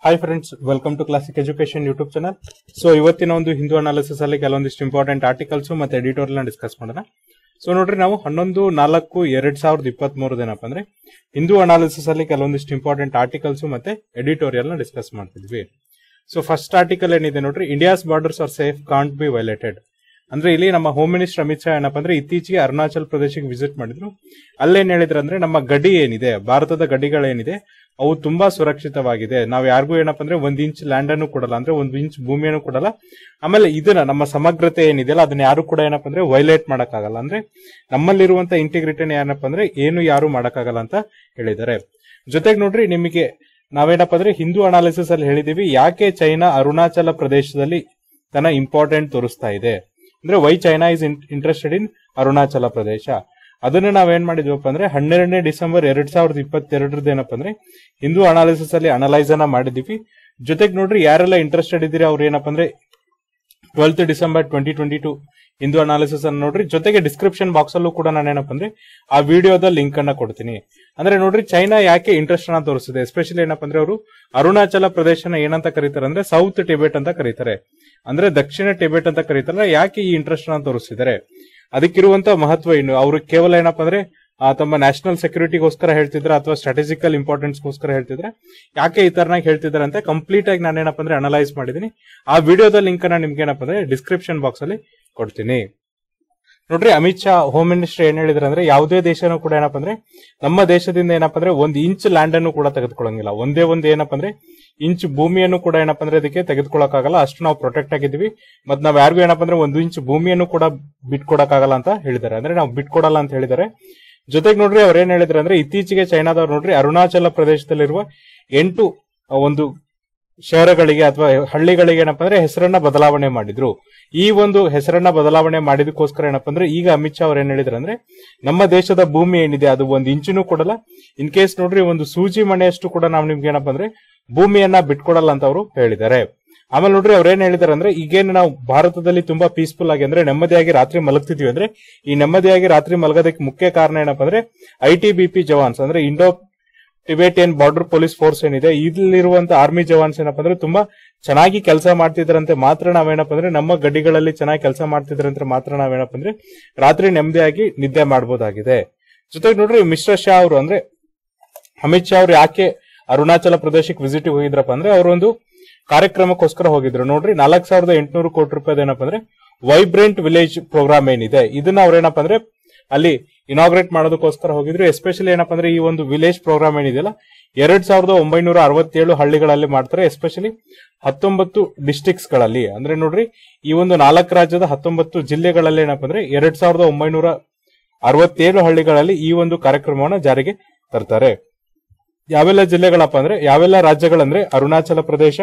hi friends welcome to classic education YouTube channel so ಇವತ್ತಿನ ಒಂದು Hindu analysis ಅಲ್ಲಿ ಕೆಲವೊಂದಿಷ್ಟು ಇಂಪಾರ್ಟೆಂಟ್ ಆರ್ಟಿಕಲ್ಸ್ ಮತ್ತೆ ಎಡಿಟೋರಿಯಲ್ ಡಿಸ್ಕಸ್ ಮಾಡೋಣ ಸೊ ನೋಡ್ರಿ ನಾವು ಹನ್ನೊಂದು ನಾಲ್ಕು ಎರಡ್ ಸಾವಿರದ ಇಪ್ಪತ್ತ್ ಮೂರದೇನಪ್ಪ ಅಂದ್ರೆ ಹಿಂದೂ ಅನಾಲಿಸಿಸ್ ಅಲ್ಲಿ ಕೆಲವೊಂದಿಷ್ಟು ಇಂಪಾರ್ಟೆಂಟ್ ಆರ್ಟಿಕಲ್ಸ್ ಮತ್ತೆ ಎಡಿಟೋರಿಯಲ್ ನ ಡಿಸ್ಕಸ್ ಮಾಡ್ತಿದ್ವಿ ಸೊ ಫಸ್ಟ್ ಆರ್ಟಿಕಲ್ ಏನಿದೆ ನೋಡ್ರಿ India's borders are safe can't be violated ಅಂದ್ರೆ ಇಲ್ಲಿ ನಮ್ಮ ಹೋಮ್ ಮಿನಿಸ್ಟರ್ ಅಮಿತ್ ಶಾ ಏನಪ್ಪಾ ಅಂದ್ರೆ ಇತ್ತೀಚೆಗೆ ಅರುಣಾಚಲ್ ಪ್ರದೇಶಕ್ಕೆ ವಿಸಿಟ್ ಮಾಡಿದ್ರು ಅಲ್ಲೇನ್ ಹೇಳಿದ್ರು ಅಂದ್ರೆ ನಮ್ಮ ಗಡಿ ಏನಿದೆ ಭಾರತದ ಗಡಿಗಳೇನಿದೆ ಅವು ತುಂಬಾ ಸುರಕ್ಷಿತವಾಗಿದೆ ನಾವು ಯಾರಿಗೂ ಏನಪ್ಪಾ ಅಂದ್ರೆ ಒಂದ್ ಇಂಚ್ ಲ್ಯಾಂಡ್ ಅನ್ನು ಕೊಡಲ್ಲ ಅಂದ್ರೆ ಒಂದ್ ಇಂಚ್ ಭೂಮಿಯನ್ನು ಕೊಡಲ್ಲ ಆಮೇಲೆ ಇದನ್ನ ನಮ್ಮ ಸಮಗ್ರತೆ ಏನಿದೆಯಲ್ಲ ಅದನ್ನ ಯಾರು ಕೂಡ ಏನಪ್ಪಾ ಅಂದ್ರೆ ವೈಲೇಟ್ ಮಾಡಕ್ಕಾಗಲ್ಲ ಅಂದ್ರೆ ನಮ್ಮಲ್ಲಿರುವಂತ ಇಂಟಿಗ್ರಿಟಿನ ಏನಪ್ಪಾ ಅಂದ್ರೆ ಏನು ಯಾರು ಮಾಡಕ್ಕಾಗಲ್ಲ ಅಂತ ಹೇಳಿದ್ದಾರೆ ಜೊತೆಗೆ ನೋಡ್ರಿ ನಿಮಗೆ ನಾವೇನಪ್ಪ ಅಂದ್ರೆ ಹಿಂದೂ ಅನಾಲಿಸಿಸ್ ಅಲ್ಲಿ ಹೇಳಿದೀವಿ ಯಾಕೆ ಚೈನಾ ಅರುಣಾಚಲ ಪ್ರದೇಶದಲ್ಲಿ ತನ್ನ ಇಂಪಾರ್ಟೆಂಟ್ ತೋರಿಸ್ತಾ ಇದೆ ಅಂದ್ರೆ why China is interested in Arunachal Pradesh ಅದನ್ನ ನಾವೇನ್ ಮಾಡಿದ್ವಪ್ಪ ಅಂದ್ರೆ ಹನ್ನೆರಡನೇ ಡಿಸೆಂಬರ್ ಎರಡ್ ಸಾವಿರದ ಇಪ್ಪತ್ತೆರಡರದ್ದು ಏನಪ್ಪ ಅಂದ್ರೆ ಹಿಂದೂ ಅನಾಲಿಸಿಸ್ ಅಲ್ಲಿ ಅನಲೈಸ್ ಅನ್ನ ಮಾಡಿದೀವಿ ಜೊತೆಗೆ ನೋಡ್ರಿ ಯಾರೆಲ್ಲ ಇಂಟ್ರೆಸ್ಟೆಡ್ ಇದ್ದೀರಾ ಅವ್ರು ಏನಪ್ಪ ಅಂದ್ರೆ twelfth December twenty twenty two Hindu analysis ಅನ್ನು ನೋಡ್ರಿ ಜೊತೆಗೆ ಡಿಸ್ಕ್ರಿಪ್ಷನ್ ಬಾಕ್ಸ್ ಅಲ್ಲೂ ಕೂಡ ನಾನು ಏನಪ್ಪ ಅಂದ್ರೆ ಆ ವಿಡಿಯೋದ ಲಿಂಕ್ ಅನ್ನ ಕೊಡ್ತೀನಿ ಅಂದ್ರೆ ನೋಡ್ರಿ ಚೈನಾ ಯಾಕೆ ಇಂಟ್ರೆಸ್ಟ್ ಅನ್ನ ತೋರಿಸಿದೆ ಎಸ್ಪೆಷಲಿ ಏನಪ್ಪ ಅಂದ್ರೆ ಅವರು ಅರುಣಾಚಲ ಪ್ರದೇಶನ ಏನಂತ ಕರೀತಾರೆ ಅಂದ್ರೆ ಸೌತ್ ಟಿಬೆಟ್ ಅಂತ ಕರೀತಾರೆ ಅಂದ್ರೆ ದಕ್ಷಿಣ ಟಿಬೆಟ್ ಅಂತ ಕರೀತಾರೆ ಯಾಕೆ ಈ ಇಂಟ್ರೆಸ್ಟ್ ಅನ್ನ ತೋರಿಸಿದ್ದಾರೆ ಅದಕ್ಕಿರುವಂತ ಮಹತ್ವ ಏನು ಅವರು ಕೇವಲ ಏನಪ್ಪ ಅಂದ್ರೆ ಆ, ತಮ್ಮ ನ್ಯಾಷನಲ್ ಸೆಕ್ಯೂರಿಟಿಗೋಸ್ಕರ ಹೇಳ್ತಿದ್ರೆ ಅಥವಾ ಸ್ಟ್ರಾಟಜಿಕಲ್ ಇಂಪಾರ್ಟೆನ್ಸ್ಗೋಸ್ಕರ ಹೇಳ್ತಿದ್ರೆ ಯಾಕೆ ಈ ತರನಾಗಿ ಹೇಳ್ತಿದ್ದಾರೆ ಅಂತ ಕಂಪ್ಲೀಟ್ ಆಗಿ ನಾನು ಏನಪ್ಪ ಅಂದ್ರೆ ಅನಲೈಸ್ ಮಾಡಿದೀನಿ ಆ ವಿಡಿಯೋದ ಲಿಂಕ್ ಅನ್ನ ನಿಮ್ಗೆ ಏನಪ್ಪ ಅಂದ್ರೆ ಡಿಸ್ಕ್ರಿಪ್ಷನ್ ಬಾಕ್ಸ್ ಅಲ್ಲಿ ಕೊಡ್ತೀನಿ ನೋಡ್ರಿ ಅಮಿತ್ ಶಾ ಹೋಮ್ ಮಿನಿಸ್ಟರ್ ಏನ್ ಹೇಳಿದ್ರೆ ಅಂದ್ರೆ ಯಾವುದೇ ದೇಶನೂ ಕೂಡ ಏನಪ್ಪ ಅಂದ್ರೆ ನಮ್ಮ ದೇಶದಿಂದ ಏನಪ್ಪ ಅಂದ್ರೆ ಒಂದ್ ಇಂಚ್ ಲ್ಯಾಂಡ್ ಅನ್ನು ಕೂಡ ತೆಗೆದುಕೊಳ್ಳಂಗಿಲ್ಲ ಒಂದೇ ಒಂದ್ ಏನಪ್ಪ ಅಂದ್ರೆ ಇಂಚ್ ಭೂಮಿಯನ್ನು ಕೂಡ ಏನಪ್ಪ ಅಂದ್ರೆ ಅದಕ್ಕೆ ತೆಗೆದುಕೊಳ್ಳಕ್ಕಾಗಲ್ಲ ಅಷ್ಟು ನಾವು ಪ್ರೊಟೆಕ್ಟ್ ಆಗಿದ್ದೀವಿ ಮತ್ ನಾವ್ ಯಾರಿಗೂ ಏನಪ್ಪ ಅಂದ್ರೆ ಒಂದು ಇಂಚ್ ಭೂಮಿಯನ್ನು ಕೂಡ ಬಿಟ್ಕೊಡಕ್ಕಾಗಲ್ಲ ಅಂತ ಹೇಳಿದ್ದಾರೆ ಅಂದ್ರೆ ನಾವು ಬಿಟ್ಕೊಡಲ್ಲ ಅಂತ ಹೇಳಿದ್ದಾರೆ ಜೊತೆಗೆ ನೋಡ್ರಿ ಅವ್ರು ಏನ್ ಹೇಳಿದ್ರೆ ಅಂದ್ರೆ ಇತ್ತೀಚೆಗೆ ಚೈನಾದವ್ರು ನೋಡ್ರಿ ಅರುಣಾಚಲ ಪ್ರದೇಶದಲ್ಲಿರುವ ಎಂಟು ಆ, ಒಂದು ಶಹರಗಳಿಗೆ ಅಥವಾ ಹಳ್ಳಿಗಳಿಗೆ ಏನಪ್ಪಾ ಅಂದ್ರೆ ಹೆಸರನ್ನ ಬದಲಾವಣೆ ಮಾಡಿದ್ರು ಈ ಒಂದು ಹೆಸರನ್ನ ಬದಲಾವಣೆ ಮಾಡಿದಕ್ಕೋಸ್ಕರ ಏನಪ್ಪಾ ಅಂದ್ರೆ ಈಗ ಅಮಿತ್ ಶಾ ಅವ್ರು ಏನ್ ಹೇಳಿದ್ರು ಅಂದ್ರೆ ನಮ್ಮ ದೇಶದ ಭೂಮಿ ಏನಿದೆ ಅದು ಒಂದು ಇಂಚಿನೂ ಕೊಡಲ್ಲ ಇನ್ ಕೇಸ್ ನೋಡ್ರಿ ಒಂದು ಸೂಜಿ ಮನೆಯಷ್ಟು ಕೂಡ ನಾವು ನಿಮ್ಗೆ ಏನಪ್ಪಾ ಅಂದ್ರೆ ಭೂಮಿಯನ್ನ ಬಿಟ್ಕೊಡಲ್ಲ ಅಂತ ಅವರು ಹೇಳಿದ್ದಾರೆ ಆಮೇಲೆ ನೋಡ್ರಿ ಅವ್ರು ಏನ್ ಹೇಳಿದಾರೆ ಅಂದ್ರೆ ಈಗೇನು ನಾವು ಭಾರತದಲ್ಲಿ ತುಂಬಾ ಪೀಸ್ಫುಲ್ ಆಗಿ ಅಂದ್ರೆ ನೆಮ್ಮದಿಯಾಗಿ ರಾತ್ರಿ ಮಲಗ್ತಿದ್ವಿ ಅಂದ್ರೆ ಈ ನೆಮ್ಮದಿಯಾಗಿ ರಾತ್ರಿ ಮಲಗೋದಕ್ಕೆ ಮುಖ್ಯ ಕಾರಣ ಏನಪ್ಪಾ ಅಂದ್ರೆ I T B P jawans ಅಂದ್ರೆ Indo Tibetan border police force ಏನಿದೆ ಇಲ್ಲಿರುವಂತ ಆರ್ಮಿ ಜವಾನ್ಸ್ ಏನಪ್ಪಾ ಅಂದ್ರೆ ತುಂಬಾ ಚೆನ್ನಾಗಿ ಕೆಲಸ ಮಾಡ್ತಿದ್ರಂತೆ ಮಾತ್ರ ನಾವೇನಪ್ಪ ಅಂದ್ರೆ ನಮ್ಮ ಗಡಿಗಳಲ್ಲಿ ಚೆನ್ನಾಗಿ ಕೆಲಸ ಮಾಡ್ತಿದ್ರಂತೆ ಮಾತ್ರ ನಾವೇನಪ್ಪ ಅಂದ್ರೆ ರಾತ್ರಿ ನೆಮ್ಮದಿಯಾಗಿ ನಿದ್ದೆ ಮಾಡಬಹುದಾಗಿದೆ ಜೊತೆಗೆ ನೋಡ್ರಿ ಮಿಶ್ರಾ ಶಾ ಅವರು ಅಂದ್ರೆ ಅಮಿತ್ ಶಾ ಅವ್ರು ಯಾಕೆ ಅರುಣಾಚಲ ಪ್ರದೇಶಕ್ಕೆ ವಿಸಿಟ್ ಹೋಗಿದ್ರಪ್ಪ ಅಂದ್ರೆ ಅವರೊಂದು ಕಾರ್ಯಕ್ರಮಕ್ಕೋಸ್ಕರ ಹೋಗಿದ್ರು ನೋಡ್ರಿ ನಾಲ್ಕ್ ಸಾವಿರದ ಎಂಟುನೂರು ಕೋಟಿ ರೂಪಾಯಿ ಏನಪ್ಪ ಅಂದ್ರೆ ವೈಬ್ರೆಂಟ್ ವಿಲೇಜ್ ಪ್ರೋಗ್ರಾಮ್ ಏನಿದೆ ಇದನ್ನ ಅವ್ರೇನಪ್ಪ ಅಂದ್ರೆ ಅಲ್ಲಿ ಇನಾಗ್ರೇಟ್ ಮಾಡೋದಕ್ಕೋಸ್ಕರ ಹೋಗಿದ್ರು ಎಸ್ಪೆಷಲಿ ಏನಪ್ಪ ಅಂದ್ರೆ ಈ ಒಂದು ವಿಲೇಜ್ ಪ್ರೋಗ್ರಾಮ್ ಏನಿದೆಯಲ್ಲ ಎರಡ್ ಸಾವಿರದ ಒಂಬೈನೂರ ಅರವತ್ತೇಳು ಹಳ್ಳಿಗಳಲ್ಲಿ ಮಾಡ್ತಾರೆ ಎಸ್ಪೆಷಲಿ ಹತ್ತೊಂಬತ್ತು ಡಿಸ್ಟಿಕ್ಸ್ ಗಳಲ್ಲಿ ಅಂದ್ರೆ ನೋಡ್ರಿ ಈ ಒಂದು ನಾಲ್ಕು ರಾಜ್ಯದ ಹತ್ತೊಂಬತ್ತು ಜಿಲ್ಲೆಗಳಲ್ಲಿ ಏನಪ್ಪ ಅಂದ್ರೆ ಎರಡ್ ಸಾವಿರದ ಒಂಬೈನೂರ ಅರವತ್ತೇಳು ಹಳ್ಳಿಗಳಲ್ಲಿ ಈ ಒಂದು ಕಾರ್ಯಕ್ರಮವನ್ನ ಜಾರಿಗೆ ತರ್ತಾರೆ ಯಾವೆಲ್ಲ ಜಿಲ್ಲೆಗಳಪ್ಪ ಅಂದ್ರೆ ಯಾವೆಲ್ಲ ರಾಜ್ಯಗಳಂದ್ರೆ ಅರುಣಾಚಲ ಪ್ರದೇಶ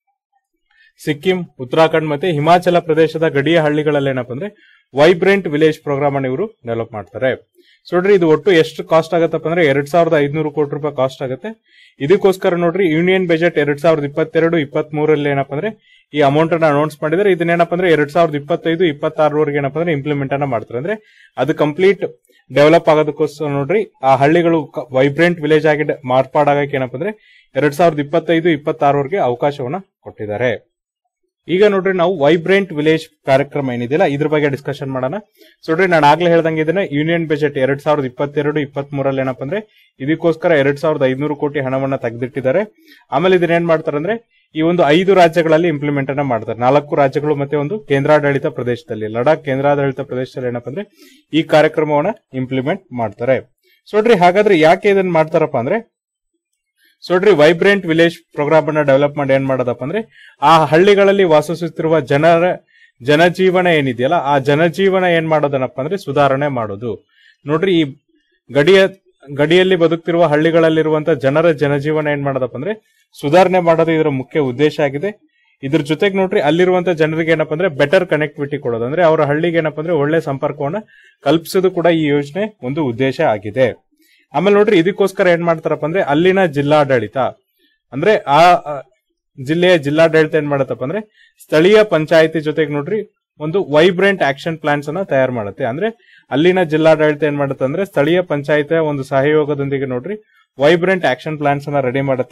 ಸಿಕ್ಕಿಂ ಉತ್ತರಾಖಂಡ್ ಮತ್ತೆ ಹಿಮಾಚಲ ಪ್ರದೇಶದ ಗಡಿಯ ಹಳ್ಳಿಗಳಲ್ಲಿ ಏನಪ್ಪ ಅಂದ್ರೆ ವೈಬ್ರೆಂಟ್ ವಿಲೇಜ್ ಪ್ರೋಗ್ರಾಮ್ ಅನ್ನು ಇವರು ಡೆವಲಪ್ ಮಾಡ್ತಾರೆ ಸೊ ನೋಡ್ರಿ ಇದು ಒಟ್ಟು ಎಷ್ಟು ಕಾಸ್ಟ್ ಆಗತ್ತಪ್ಪ ಅಂದ್ರೆ ಎರಡ್ ಸಾವಿರದ ಐದ್ನೂರು ಕೋಟಿ ರೂಪಾಯಿ ಕಾಸ್ಟ್ ಆಗುತ್ತೆ ಇದಕ್ಕೋಸ್ಕರ ನೋಡ್ರಿ ಯೂನಿಯನ್ ಬಜೆಟ್ ಎರಡ್ ಸಾವಿರದ ಇಪ್ಪತ್ತೆರಡು ಇಪ್ಪತ್ತ್ ಮೂರಲ್ಲಿ ಏನಪ್ಪ ಅಂದ್ರೆ ಈ ಅಮೌಂಟ್ ಅನ್ನ ಅನೌನ್ಸ್ ಮಾಡಿದ್ರೆ ಇದನ್ನೇನಪ್ಪ ಅಂದ್ರೆ ಎರಡ್ ಸಾವಿರದ ಇಪ್ಪತ್ತೈದು ಇಪ್ಪತ್ತಾರವರೆಗೆ ಏನಪ್ಪ ಅಂದ್ರೆ ಇಂಪ್ಲಿಮೆಂಟ್ ಅನ್ನ ಮಾಡ್ತಾರೆ ಅಂದ್ರೆ ಅದು ಕಂಪ್ಲೀಟ್ ಡೆವಲಪ್ ಆಗೋದಕ್ಕೋಸ್ಕರ ನೋಡ್ರಿ ಆ ಹಳ್ಳಿಗಳು ವೈಬ್ರೆಂಟ್ ವಿಲೇಜ್ ಆಗಿ ಡೆ- ಮಾರ್ಪಾಡಾಗಕ್ಕೆ ಏನಪ್ಪ ಅಂದ್ರೆ ಎರಡ್ ಸಾವಿರದ ಇಪ್ಪತ್ತೈದು ಇಪ್ಪತ್ತಾರವರೆಗೆ ಅವಕಾಶವನ್ನ ಕೊಟ್ಟಿದ್ದಾರೆ ಈಗ ನೋಡ್ರಿ ನಾವು ವೈಬ್ರೆಂಟ್ ವಿಲೇಜ್ ಕಾರ್ಯಕ್ರಮ ಏನಿದೆಯಲ್ಲ ಇದ್ರ ಬಗ್ಗೆ ಡಿಸ್ಕಷನ್ ಮಾಡೋಣ ಸೊ ನೋಡ್ರಿ ನಾನು ಆಗ್ಲೇ ಹೇಳ್ದಂಗೆ ಇದನ್ನ ಯೂನಿಯನ್ ಬಜೆಟ್ ಎರಡ್ ಸಾವಿರದ ಇಪ್ಪತ್ತೆರಡು ಇಪ್ಪತ್ತ್ ಮೂರಲ್ಲಿ ಏನಪ್ಪ ಅಂದ್ರೆ ಇದಕ್ಕೋಸ್ಕರ ಎರಡ್ ಸಾವಿರದ ಐದ್ನೂರು ಕೋಟಿ ಹಣವನ್ನ ತೆಗೆದಿಟ್ಟಿದ್ದಾರೆ ಆಮೇಲೆ ಇದನ್ನ ಏನ್ ಮಾಡ್ತಾರೆ ಅಂದ್ರೆ ಈ ಒಂದು ಐದು ರಾಜ್ಯಗಳಲ್ಲಿ ಇಂಪ್ಲಿಮೆಂಟ್ ಅನ್ನ ಮಾಡ್ತಾರೆ ನಾಲ್ಕು ರಾಜ್ಯಗಳು ಮತ್ತೆ ಒಂದು ಕೇಂದ್ರಾಡಳಿತ ಪ್ರದೇಶದಲ್ಲಿ ಲಡಾಖ್ ಕೇಂದ್ರಾಡಳಿತ ಪ್ರದೇಶದಲ್ಲಿ ಏನಪ್ಪ ಅಂದ್ರೆ ಈ ಕಾರ್ಯಕ್ರಮವನ್ನ ಇಂಪ್ಲಿಮೆಂಟ್ ಮಾಡ್ತಾರೆ ಸೊ ನೋಡ್ರಿ ಹಾಗಾದ್ರೆ ಯಾಕೆ ಇದನ್ನ ಮಾಡ್ತಾರಪ್ಪ ಅಂದ್ರೆ ಸೊ ನೋಡ್ರಿ ವೈಬ್ರೆಂಟ್ ವಿಲೇಜ್ ಪ್ರೋಗ್ರಾಮ್ ಅನ್ನ ಡೆವಲಪ್ ಮಾಡಿ ಏನ್ ಮಾಡೋದಪ್ಪ ಅಂದ್ರೆ ಆ ಹಳ್ಳಿಗಳಲ್ಲಿ ವಾಸಿಸುತ್ತಿರುವ ಜನರ ಜನಜೀವನ ಏನಿದೆಯಲ್ಲ ಆ ಜನಜೀವನ ಏನ್ ಮಾಡೋದನಪ್ಪ ಅಂದ್ರೆ ಸುಧಾರಣೆ ಮಾಡೋದು ನೋಡ್ರಿ ಈ ಗಡಿಯ ಗಡಿಯಲ್ಲಿ ಬದುಕ್ತಿರುವ ಹಳ್ಳಿಗಳಲ್ಲಿರುವಂತ ಜನರ ಜನಜೀವನ ಏನ್ ಮಾಡೋದಪ್ಪ ಅಂದ್ರೆ ಸುಧಾರಣೆ ಮಾಡೋದು ಇದರ ಮುಖ್ಯ ಉದ್ದೇಶ ಆಗಿದೆ ಇದ್ರ ಜೊತೆಗೆ ನೋಡ್ರಿ ಅಲ್ಲಿರುವಂತ ಜನರಿಗೆ ಏನಪ್ಪ ಅಂದ್ರೆ ಬೆಟರ್ ಕನೆಕ್ಟಿವಿಟಿ ಕೊಡೋದು ಅಂದ್ರೆ ಅವರ ಹಳ್ಳಿಗೆ ಏನಪ್ಪ ಅಂದ್ರೆ ಒಳ್ಳೆ ಸಂಪರ್ಕವನ್ನ ಕಲ್ಪಿಸೋದು ಕೂಡ ಈ ಯೋಜನೆ ಒಂದು ಉದ್ದೇಶ ಆಗಿದೆ ಆಮೇಲೆ ನೋಡ್ರಿ ಇದಕ್ಕೋಸ್ಕರ ಏನ್ ಮಾಡ್ತಾರಪ್ಪ ಅಂದ್ರೆ ಅಲ್ಲಿನ ಜಿಲ್ಲಾಡಳಿತ ಅಂದ್ರೆ ಆ ಆ, ಜಿಲ್ಲೆಯ ಜಿಲ್ಲಾಡಳಿತ ಏನ್ ಮಾಡತ್ತಪ್ಪ ಅಂದ್ರೆ ಸ್ಥಳೀಯ ಪಂಚಾಯತಿ ಜೊತೆಗೆ ನೋಡ್ರಿ ಒಂದು ವೈಬ್ರೆಂಟ್ ಆಕ್ಷನ್ ಪ್ಲಾನ್ಸ್ ಅನ್ನ ತಯಾರು ಮಾಡುತ್ತೆ ಅಂದ್ರೆ ಅಲ್ಲಿನ ಜಿಲ್ಲಾಡಳಿತ ಏನ್ ಮಾಡುತ್ತೆ ಅಂದ್ರೆ ಸ್ಥಳೀಯ ಪಂಚಾಯತ್ ಒಂದು ಸಹಯೋಗದೊಂದಿಗೆ ನೋಡ್ರಿ ವೈಬ್ರೆಂಟ್ ಆಕ್ಷನ್ ಪ್ಲಾನ್ಸ್ ಅನ್ನ ರೆಡಿ ಮಾಡುತ್ತೆ